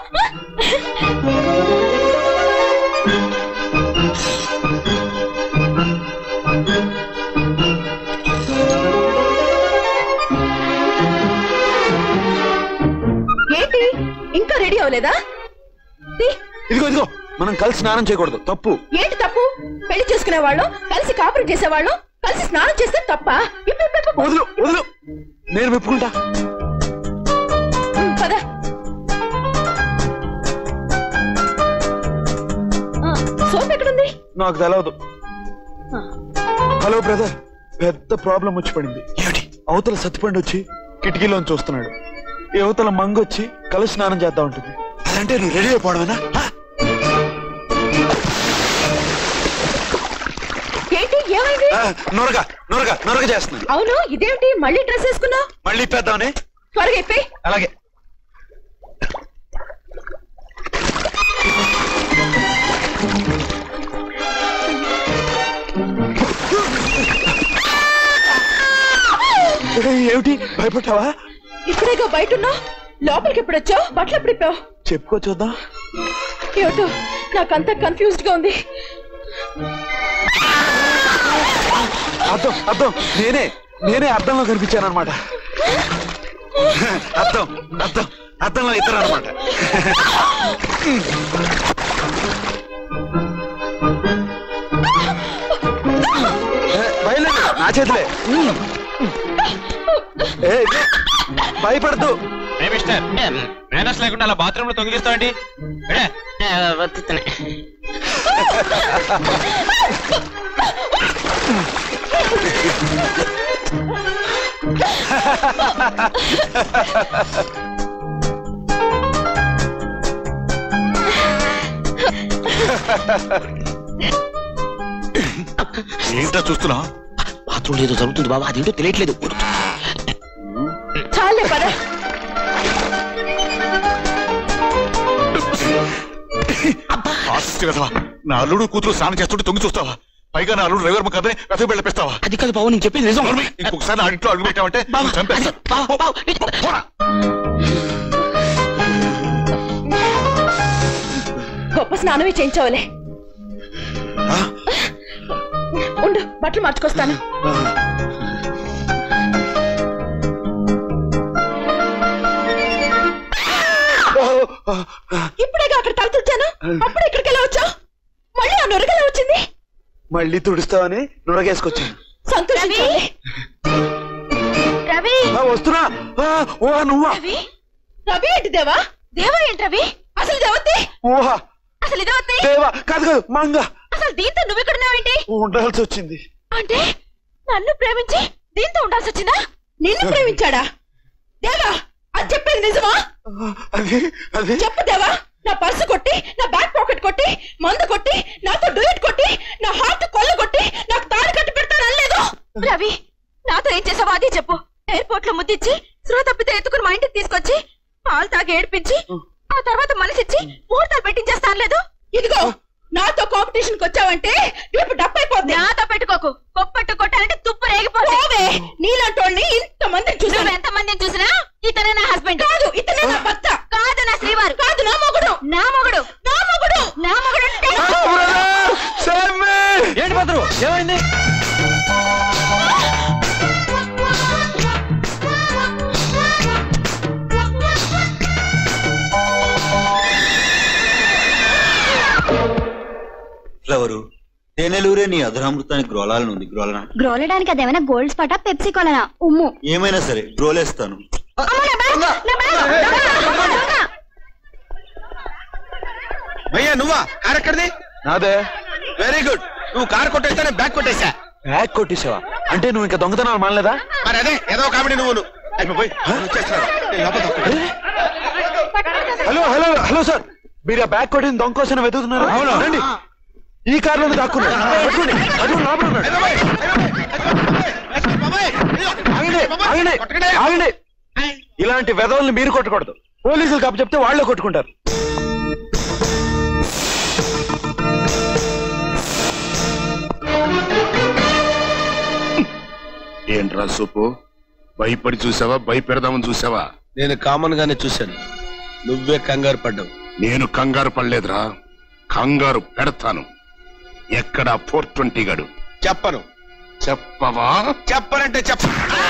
ఏంటి ఇంకా రెడీ అవ్వలేదా తీ, ఇదిగో ఇదిగో మనం కలిసి స్నానం చేయకూడదు తప్పు ఏంటి తప్పు పెళ్లి చేసుకునే వాళ్ళు కలిసి కాపురం చేసేవాళ్ళు కలిసి స్నానం చేస్తే తప్ప ఇప్పు, ఇప్పు, ఇప్పు. వదులు వదులు నేను మెప్పుకుంటా ఉమ్, పద ఆ, సోప్ ఎక్కడుంది నాకు తెలవదు హలో బ్రదర్ పెద్ద ప్రాబ్లం వచ్చి పడింది ఏమిటి అవతల సత్తిపండు వచ్చి కిటికీలోంచి చూస్తున్నాడు ఈ అవతల మంగ వచ్చి కలిసి స్నానం చేద్దాం ఉంటుంది అదంటే నువ్వు రెడీ అయిపోవడమేనా ఏంటి ఏమైంది ఆ, నొరగా నొరగా నొరగ చేస్తున్నాను అవును ఇదేమిటి మళ్ళీ డ్రెస్ వేసుకున్నావు మళ్ళీ పెద్దామని త్వరగా ఇప్పి అలాగే భయపడ్డావా ఇప్పుడేగా బయట ఉన్నావు లోపలికి ఎప్పుడు వచ్చావు బట్టలు ఎప్పుడు ఇప్పావు చెప్పుకో చూద్దాం ఏమిటో నాకంతా కన్ఫ్యూజ్డ్ గా ఉంది అర్థం అర్థం నేనే నేనే అర్థంలో కనిపించాను అనమాట అర్థం అర్థం అర్థంలో ఇద్దరు అనమాట బయలుదేరు నా చేతిలే ఏ, భయపడద్దు ఏ మిస్టర్ మేనస్ లేకుండా అలా బాత్రూమ్ లో తొంగిలిస్తావండి ఏంటో చూస్తున్నా బాత్రూమ్ ఏదో జరుగుతుంది బాబా అదేంటో తెలియట్లేదు చాలే పద ఆశిస్తే కదా నా అల్లుడు కూతురు స్నానం చేస్తుంటే తొంగి చూస్తావా పైగా నా అల్లుడు డ్రైవర్ కదని వెతకు వెళ్ళిపిస్తావా అది కాదు బాబు నేను చెప్పింది నిజం ఇంకొకసారి నా ఇంట్లో అడుగు పెట్టావంటే నిన్ను చంపేస్తా. పోరా. గొప్ప స్నానమే చేయించవలే ఉండు బట్టలు మార్చుకొస్తాను ఇప్పుడేగా అక్కడ తల తుడిచాను అప్పుడు ఇక్కడికి ఎలా వచ్చావు మళ్ళీ ఆ నొరగలా వచ్చింది మళ్ళీ తుడుస్తావని నురగేసుకొచ్చాను సంతోషించాలి రవి ఆ, వస్తున్నా ఆ, ఓ నువ్వా రవి రవి ఏంటి దేవా దేవా ఏంటి రవి అసలు దేవతే ఊహా అసలు ఇదేవతే దేవా కాదు కాదు మంగ అసలు దీంతో నువ్వు ఇక్కడ ఉన్నావేంటి ఉండాల్సి వచ్చింది అంటే నన్ను ప్రేమించి దీంతో ఉండాల్సి వచ్చిందా నిన్ను ప్రేమించాడా దేవా అది చెప్పేది నిజమా అది అది చెప్పు దేవా నా పర్సు కొట్టి నా బ్యాక్ పాకెట్ కొట్టి మందు కొట్టి నాతో డూయట్ కొట్టి నా హార్ట్ కొల్ల కొట్టి నాకు తాళి కట్టి పెడతాను అనలేదు రవి నాతో ఏం చేసావో అదే చెప్పు ఎయిర్పోర్ట్ లో ముద్దిచ్చి స్రో తప్పితే ఎత్తుకుని మా ఇంటికి తీసుకొచ్చి పాలు తాగి ఏడిపించి ఆ తర్వాత మనసిచ్చి ముహూర్తాలు పెట్టించేస్తా అనలేదు ఇదిగో నాతో కాంపిటీషన్ కి వచ్చావంటే రేపు డబ్బైపోద్ది నాతో పెట్టుకోకు కొప్పట్టు కొట్టాలంటే తుప్పు రేగిపోతే నీలాంటోళ్ళని ఇంత మందిని చూసాను ఎంత మందిని చూసినా ఇతనే నా హస్బెండ్ కాదు ఇతనే నా భర్త కాదు నా శ్రీవారు కాదు నా మొగుడు నా మొగుడు నా మొగుడు నా మొగుడు ఏంటి భద్రు ఏమైంది ఫ్లవరు తేనెలూరే నీ అధరామృతానికి గ్రోలాలనుంది గ్రోలన గ్రోలడానికి అదేమైనా గోల్డ్ స్పాటా పెప్సీ కొలనా ఉమ్ము ఏమైనా సరే గ్రోలేస్తాను భయ్యా నువ్వా కార్ ఎక్కడిది నాదే వెరీ గుడ్ నువ్వు కార్ కొట్టేస్తానే బ్యాక్ కొట్టేశా బ్యాగ్ కొట్టేసావా అంటే నువ్వు ఇంకా దొంగతనాలు మానలేదా మరి అదే ఏదో కామెడీ నువ్వు అయిపోయి హలో హలో హలో సార్ మీరు ఆ బ్యాగ్ కొట్టిన దొంగ కోసం వెతుకుతున్నారు అవును. రండి ఈ కార్లోనే దాక్కున్నారు పట్టుకోండి. అదిగో లోపల ఉన్నాడు. ఆగండి ఆగండి ఆగండి ఇలాంటి వెధవల్ని మీరు కొట్టకూడదు పోలీసులకు అప్పచెప్తే వాళ్ళే కొట్టుకుంటారు ఏంట్రా సూపు భయపడి చూసావా భయపెడదామని చూసావా నేను కామన్ గానే చూశాను నువ్వే కంగారు పడ్డావు నేను కంగారు పడలేదురా కంగారు పెడతాను ఎక్కడ ఫోర్ ట్వంటీ గడు చెప్పను చెప్పవా చెప్పనంటే చెప్ప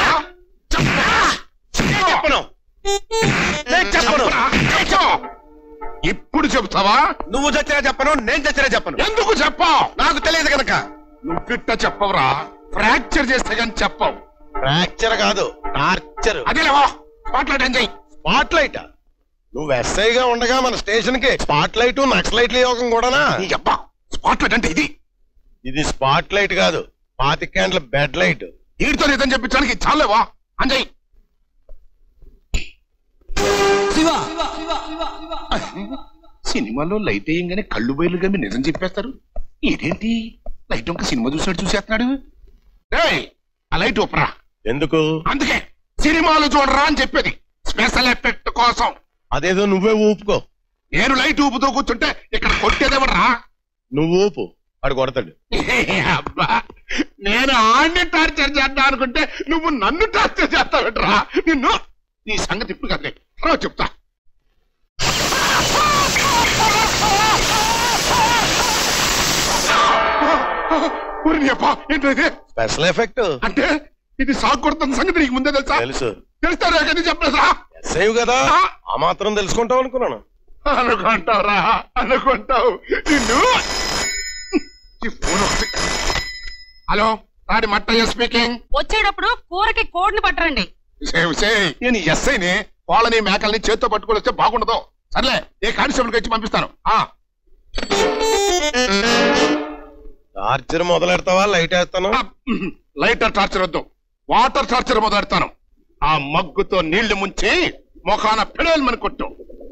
చెప్పను నేను చెప్పను ఇప్పుడు చెప్తావా నువ్వు చచ్చినా చెప్పను నేను చచ్చినా చెప్పను ఎందుకు చెప్పా నాకు తెలియదు కనుక నువ్విట్ట చెప్పవరా ఫ్రాక్చర్ చేస్తే గాని చెప్పవు ఫ్రాక్చర్ కాదు టార్చర్ అదే లేవా స్పాట్ ఎంజాయ్ స్పాట్ లైట్ నువ్వు ఎస్ఐగా ఉండగా మన స్టేషన్ కి స్పాట్ లైట్ నక్సలైట్ల యోగం కూడానా స్పాట్ లైట్ అంటే ఇది ఇది స్పాట్ లైట్ కాదు పాతి క్యాండ్ల బెడ్ లైట్ వీడితో నిజం చెప్పించడానికి చాలేవా అంజయ్ సినిమాలో లైట్ వేయంగానే కళ్ళు బయలు గమ్మి నిజం చెప్పేస్తారు ఇదేంటి లైట్ ఒక సినిమా చూసాడు చూసేస్తున్నాడు ఏయ్, ఆ లైట్ ఒప్పరా ఎందుకు అందుకే సినిమాలు చూడరా అని చెప్పేది స్పెషల్ ఎఫెక్ట్ కోసం అదేదో నువ్వే ఊపుకో నేను లైట్ ఊపుతూ కూర్చుంటే ఇక్కడ కొట్టేదేవడరా నువ్వు ఊపు ఆడు కొడతాడు అబ్బా నేను ఆడిని టార్చర్ చేద్దాం అనుకుంటే నువ్వు నన్ను టార్చర్ చేస్తావుట్రా నిన్ను నీ సంగతి ఇప్పుడు కదలే రా చెప్తా ఊరి నీ అబ్బా, ఏంటిది స్పెషల్ ఎఫెక్ట్ అంటే ఇది సాగు కొడుతున్న సంగతి నీకు ముందే తెలుసా తెలుసు తెలుస్తారా కానీ చెప్పలేదా సేవ్ కదా ఆ మాత్రం తెలుసుకుంటావు అనుకున్నాను అనుకుంటావురా అనుకుంటావు నిన్ను ఈ ఫోన్ ఒకటి. హలో రాడి మట్టయ్య స్పీకింగ్ వచ్చేటప్పుడు కూరకి కోడిని పట్టరండి సేవ్ సేయ్ నేను ఎస్ఐని వాళ్ళని మేకల్ని చేత్తో పట్టుకొని వస్తే బాగుండదు సర్లే ఏ కానిస్టేబుల్కి ఇచ్చి పంపిస్తాను ఆ టార్చర్ మొదలెడతావా లైట్ వేస్తాను లైటర్ టార్చర్ వద్దు వాటర్ టార్చర్ మొదలెడతాను ఆ మగ్గుతో నీళ్లు ముంచి మొఖాన పెడేల్మని కొట్టు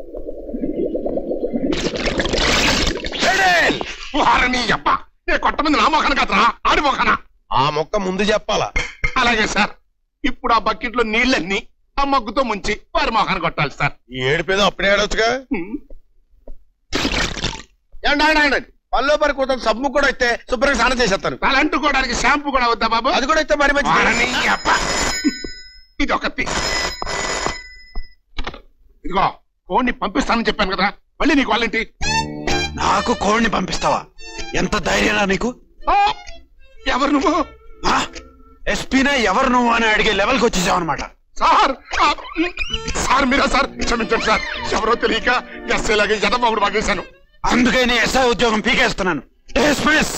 పెడేల్! వారని అబ్బ నేను కొట్టమంది నా మొఖాన కదరా ఆడి మొఖాన ఆ మొక్క ముందు చెప్పాలా అలాగే సార్ ఇప్పుడు ఆ బకెట్ లో నీళ్ళన్నీ ఆ మగ్గుతో ముంచి వారి మొఖాన కొట్టాలి సార్ ఈ ఏడిపేదో అప్పుడే ఆడొచ్చుగా ఏండి ఆగండి, ఆగండి. పళ్ళు పరి కూతురు సబ్బు కూడా అయితే శుభ్రంగా స్నానం చేసేస్తాను తల అంటుకోవడానికి షాంపూ కూడా వద్దా బాబు అది కూడా అయితే మరి మంచిది. వారని అబ్బ. ఇది ఒకటి ఇదిగో కోడిని పంపిస్తానని చెప్పాను కదా మళ్ళీ నీకు వాళ్ళేంటి నాకు కోడిని పంపిస్తావా ఎంత ధైర్యరా నీకు ఎవరు నువ్వు ఎస్పీనే ఎవరు నువ్వు అని అడిగే లెవెల్కి వచ్చేసావు అనమాట సార్ ఆ, సార్ మీరా సార్ క్షమించండి సార్ ఎవరో తెలియక ఎస్ఐ లాగే జనబాబుడు బాగేశాను అందుకే నీ ఎస్ఐ ఉద్యోగం పీకేస్తున్నాను Dismiss.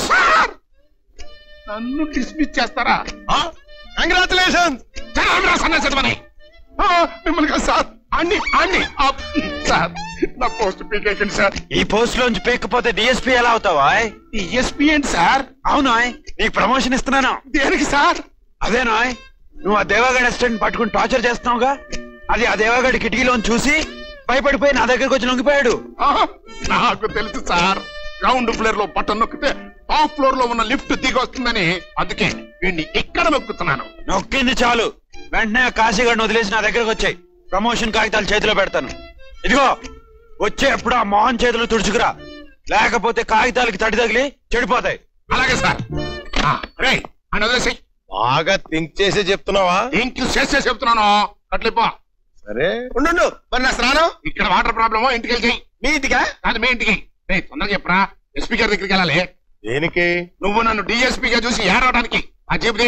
నన్ను డిస్మిస్ చేస్తారా కంగ్రాచులేషన్ సన్యాసమని మిమ్మల్ని కాదు సార్ అన్ని అన్ని ఆ, సార్ నా పోస్ట్ పీకేకండి సార్ ఈ పోస్ట్ లోంచి పీకపోతే డిఎస్పీ ఎలా అవుతావా డిఎస్పీ ఏంటి సార్ అవునా నీకు ప్రమోషన్ ఇస్తున్నాను దేనికి సార్ అదేనా నువ్వు ఆ దేవాగడ్ అసిస్టెంట్ పట్టుకుని టార్చర్ చేస్తున్నావుగా అది ఆ దేవాగడ్ కిటికీలోని చూసి భయపడిపోయి నా దగ్గరకు వచ్చి లొంగిపోయాడు ఆ, నాకు తెలుసు సార్ గ్రౌండ్ ఫ్లోర్ లో బటన్ నొక్కితే టాప్ ఫ్లోర్ లో ఉన్న లిఫ్ట్ దిగి వస్తుందని అందుకే వీడిని ఇక్కడ నొక్కుతున్నాను నొక్కింది చాలు వెంటనే ఆ కాశీగడ్ని వదిలేసి నా దగ్గరకు వచ్చాయి ప్రమోషన్ కాగితాలు చేతిలో పెడతాను ఇదిగో వచ్చే ఎప్పుడు ఆ మోహన్ చేతులు తుడుచుకురా లేకపోతే కాగితాలకి తడి తగిలి చెడిపోతాయి అలాగే సార్ రే అని వదిలేసి బాగా థింక్ చేసి చెప్తున్నావా ఇంక చేసే చెప్తున్నాను అట్లిపో సరే ఉండు మరి నా స్నానం ఇక్కడ వాటర్ ప్రాబ్లమో ఇంటికి వెళ్ళి మీ ఇంటికా కాదు మీ ఇంటికి రే తొందరగా చెప్పరా ఎస్పీ గారి దగ్గరికి వెళ్ళాలి దేనికి నువ్వు నన్ను DSP గా చూసి ఏడవడానికి ఆ జీపుది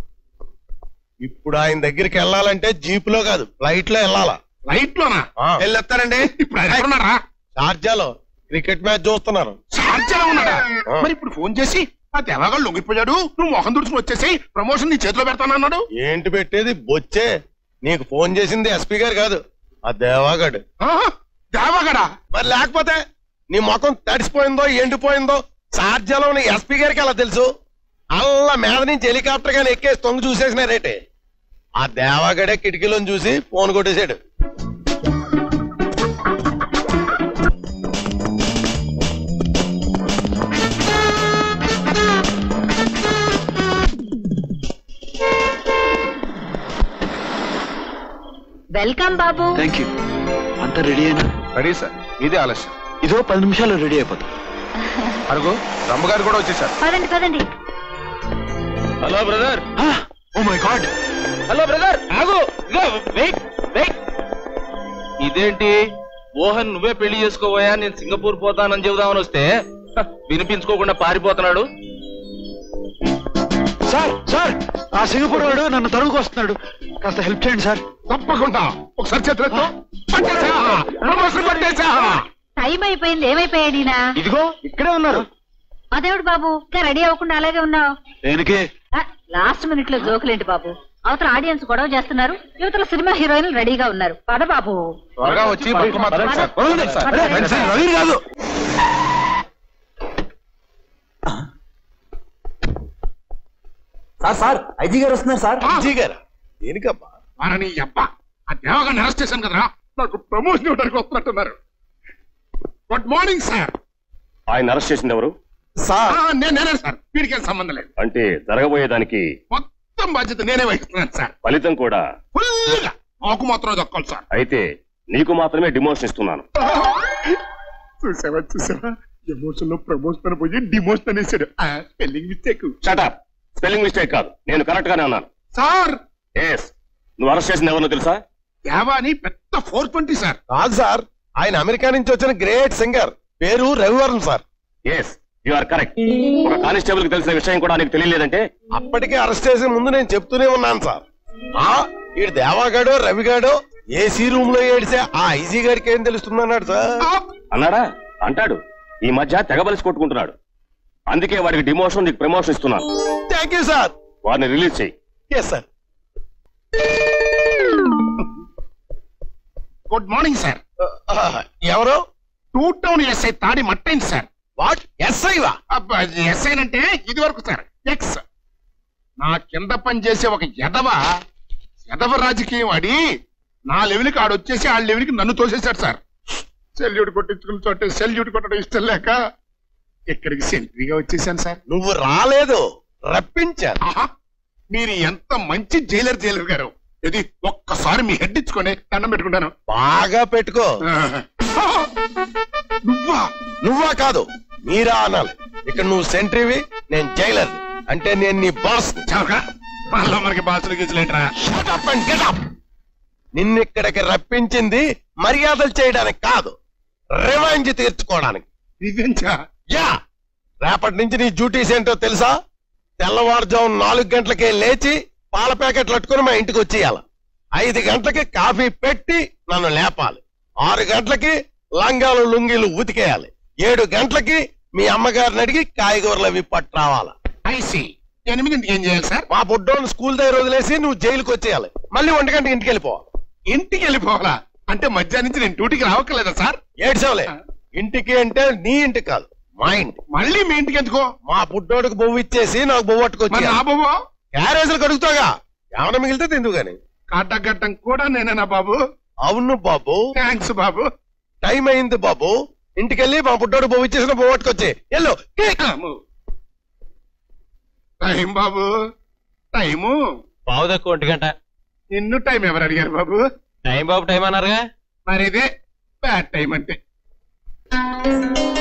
ఇప్పుడు ఆయన దగ్గరికి వెళ్ళాలంటే జీప్ లో కాదు ఫ్లైట్ లో వెళ్ళాలా ఫ్లైట్ లోనా వెళ్ళొస్తానండి ఇప్పుడు ఆయన ఎక్కడున్నారా షార్జాలో క్రికెట్ మ్యాచ్ చూస్తున్నారు చార్జర్ ఉన్నాడా ఆ. మరి ఇప్పుడు ఫోన్ చేసి ఆ దేవాగాడు లొంగిపోయాడు నువ్వు మొహం దుడుచుకుని వచ్చేసి ప్రమోషన్ నీ చేతిలో పెడతానన్నాడు ఏంటి పెట్టేది బొచ్చే నీకు ఫోన్ చేసింది ఎస్పీ గారు కాదు ఆ దేవాగడ్ దేవాగడా మరి లేకపోతే నీ ముఖం తడిసిపోయిందో ఎండిపోయిందో షార్జాలో ఉన్న ఎస్పీ గారికి అలా తెలుసు అల్ల మీద నుంచి హెలికాప్టర్ గాని ఎక్కేసి తొంగి చూసేసినారేటే ఆ దేవాగడే కిటికీలో చూసి ఫోన్ కొట్టేశాడు వెల్కమ్ బాబు థ్యాంక్ యూ అంతా రెడీ అయినా రెడీ సార్ ఇదే ఆలస్యం ఇదో పది నిమిషాలు రెడీ అయిపోతాం అడుగు రమ్మగారు కూడా వచ్చేసారు పదండి పదండి hello brother oh my god hello brother ఆగు ఇదిగో వెయిట్ వెయిట్ ఇదేంటి మోహన్ నువ్వే పెళ్లి చేసుకోబోయా నేను సింగపూర్ పోతానని చెబుదామని వస్తే హ, వినిపించుకోకుండా పారిపోతున్నాడు సార్ సార్ ఆ సింగపూర్ వాడు నన్ను తరువుకు వస్తున్నాడు కాస్త హెల్ప్ చేయండి సార్ తప్పకుండా ఒకసారి చేతులెత్తు పట్టేశా! ప్రమోషన్ పట్టేశా! టైం అయిపోయింది ఏమైపోయాడు ఈయన ఇదిగో ఇక్కడే ఉన్నారు అదేవిడు బాబు ఇంకా రెడీ అవ్వకుండా అలాగే ఉన్నావు దేనికి లాస్ట్ మినిట్ లో జోకులేంటి బాబు అవతల ఆడియన్స్ గొడవ చేస్తున్నారు యువతల సినిమా హీరోయిన్లు రెడీగా ఉన్నారు పద బాబు త్వరగా వచ్చి బట్టలు మాత్రం సార్ వదలండి. అరే, రండి సార్, రవి కాదు సార్ సార్ ఐజీ గారు వస్తున్నారు సార్ ఐజీ గారా దేనికబ్బా వారని అబ్బా ఆ దేవగాన్ని అరెస్ట్ చేశాను కదరా నాకు ప్రమోషన్ ఇవ్వడానికి వస్తున్నట్టున్నారు గుడ్ మార్నింగ్ సార్ ఆయన అరెస్ట్ చేసింది ఎవరు సార్ నేను నేనే సార్ వీడికి ఏం సంబంధం లేదు అంటే జరగబోయేదానికి మొత్తం బాధ్యత నేనే వహిస్తున్నాను సార్ ఫలితం కూడా ఫుల్గా మాకు మాత్రం దక్కాలి సార్ అయితే నీకు మాత్రమే డిమోషన్ ఇస్తున్నాను చూసావా చూసావా ఎమోషన్ లో ప్రమోషన్ పోయి డిమోషన్ అనేసాడు spelling mistake shut up spelling mistake కాదు నేను కరెక్ట్ గానే అన్నాను సార్ ఎస్ నువ్వు అరెస్ట్ చేసింది ఎవరినో తెలుసా దేవా అని పెద్ద ఫోర్ ట్వంటీ సార్ కాదు సార్ ఆయన అమెరికా నుంచి వచ్చిన గ్రేట్ సింగర్ పేరు Ravi Varma sir yes you are correct ఒక కానిస్టేబుల్ కి తెలిసిన విషయం కూడా నీకు తెలియలేదంటే అప్పటికే అరెస్ట్ చేసే ముందు నేను చెప్తూనే ఉన్నాను సార్ ఆ ఈ దేవాగాడో రవిగాడో ఏసీ రూమ్ లో ఏడిసే ఆ ఐజీ గారికి ఏం తెలుస్తుంది అన్నాడు సార్ అన్నాడా అంటాడు ఈ మధ్య తెగబలిసి కొట్టుకుంటున్నాడు అందుకే వాడికి డిమోషన్ నీకు ప్రమోషన్ ఇస్తున్నాను థ్యాంక్ యూ సార్ వాడిని రిలీజ్ చేయి yes sir good morning sir ఎవరు టూ టౌన్ ఎస్ఐ తాడి మట్టైంది సార్ వాట్ ఎస్ఐ వా ఎస్ఐ అంటే ఇది వరకు సార్ ఎక్స్ నా కింద పని చేసే ఒక ఎదవ ఎదవ రాజకీయం ఆడి నా లెవెల్కి ఆడొచ్చేసి ఆ లెవెల్కి నన్ను తోసేశాడు సార్ సెల్యూట్ కొట్టించుకుని చోటే సెల్యూట్ కొట్టడం ఇష్టం లేక ఇక్కడికి సెంట్రీగా వచ్చేసాను సార్ నువ్వు రాలేదు రప్పించాను ఆహా మీరు ఎంత మంచి జైలర్ జైలర్ గారు ఇది ఒక్కసారి మీ హెడ్ ఇచ్చుకొని దండం పెట్టుకుంటాను బాగా పెట్టుకో నువ్వా నువ్వా కాదు మీరా అనాలి ఇక్కడ నువ్వు సెంట్రీవి నేను జైలర్ అంటే నేను నీ బాస్ మళ్ళా మనకి బాసులు గీసులేట్రా నిన్నిక్కడికి రప్పించింది మర్యాదలు చేయడానికి కాదు రివెంజ్ తీర్చుకోవడానికి రివెంజా యా రేపటి నుంచి నీ డ్యూటీస్ ఏంటో తెలుసా తెల్లవారుజాము నాలుగు గంటలకే లేచి పాల ప్యాకెట్లు అట్టుకుని మా ఇంటికి వచ్చేయాల ఐదు గంటలకి కాఫీ పెట్టి నన్ను లేపాలి ఆరు గంటలకి లంగాలు లుంగీలు ఉతికేయాలి ఏడు గంటలకి మీ అమ్మగారిని అడిగి కాయగూరలు అవి పట్టు రావాలి ఐసి ఎనిమిదింటికి ఏం చేయాలి సార్ మా బుడ్డోని స్కూల్ దగ్గర వదిలేసి నువ్వు జైలుకి వచ్చేయాలి మళ్ళీ ఒంటి గంటకి ఇంటికి వెళ్ళిపోవాలి ఇంటికి వెళ్ళిపోవాలా అంటే మధ్యాహ్నం నుంచి నేను డ్యూటీకి రావక్కర్లేదా సార్ ఏడ్చవలే ఇంటికి అంటే నీ ఇంటి కాదు మా ఇంటి మళ్ళీ మీ ఇంటికి ఎందుకో మా బుడ్డోడికి బొవ్వు ఇచ్చేసి నాకు బొవ్వు పట్టుకొచ్చి మరి నా బొవ్వ? క్యారేజీలు కడుగుతాగా ఏమైనా మిగిలితే తిందు గాని కాటగట్టం కూడా నేనేనా బాబు అవును బాబు థ్యాంక్స్ బాబు టైం అయింది బాబు ఇంటికెళ్ళి మా బుడ్డోడు బొవ్వు ఇచ్చేసిన బొవ్వు పట్టుకొచ్చి ఎల్లో టైం బాబు టైము పావు తక్కువ ఒంటి గంట నిన్ను టైం ఎవరు అడిగారు బాబు టైం బాబు టైం అన్నారుగా మరి ఇదే బ్యాడ్ టైం అంటే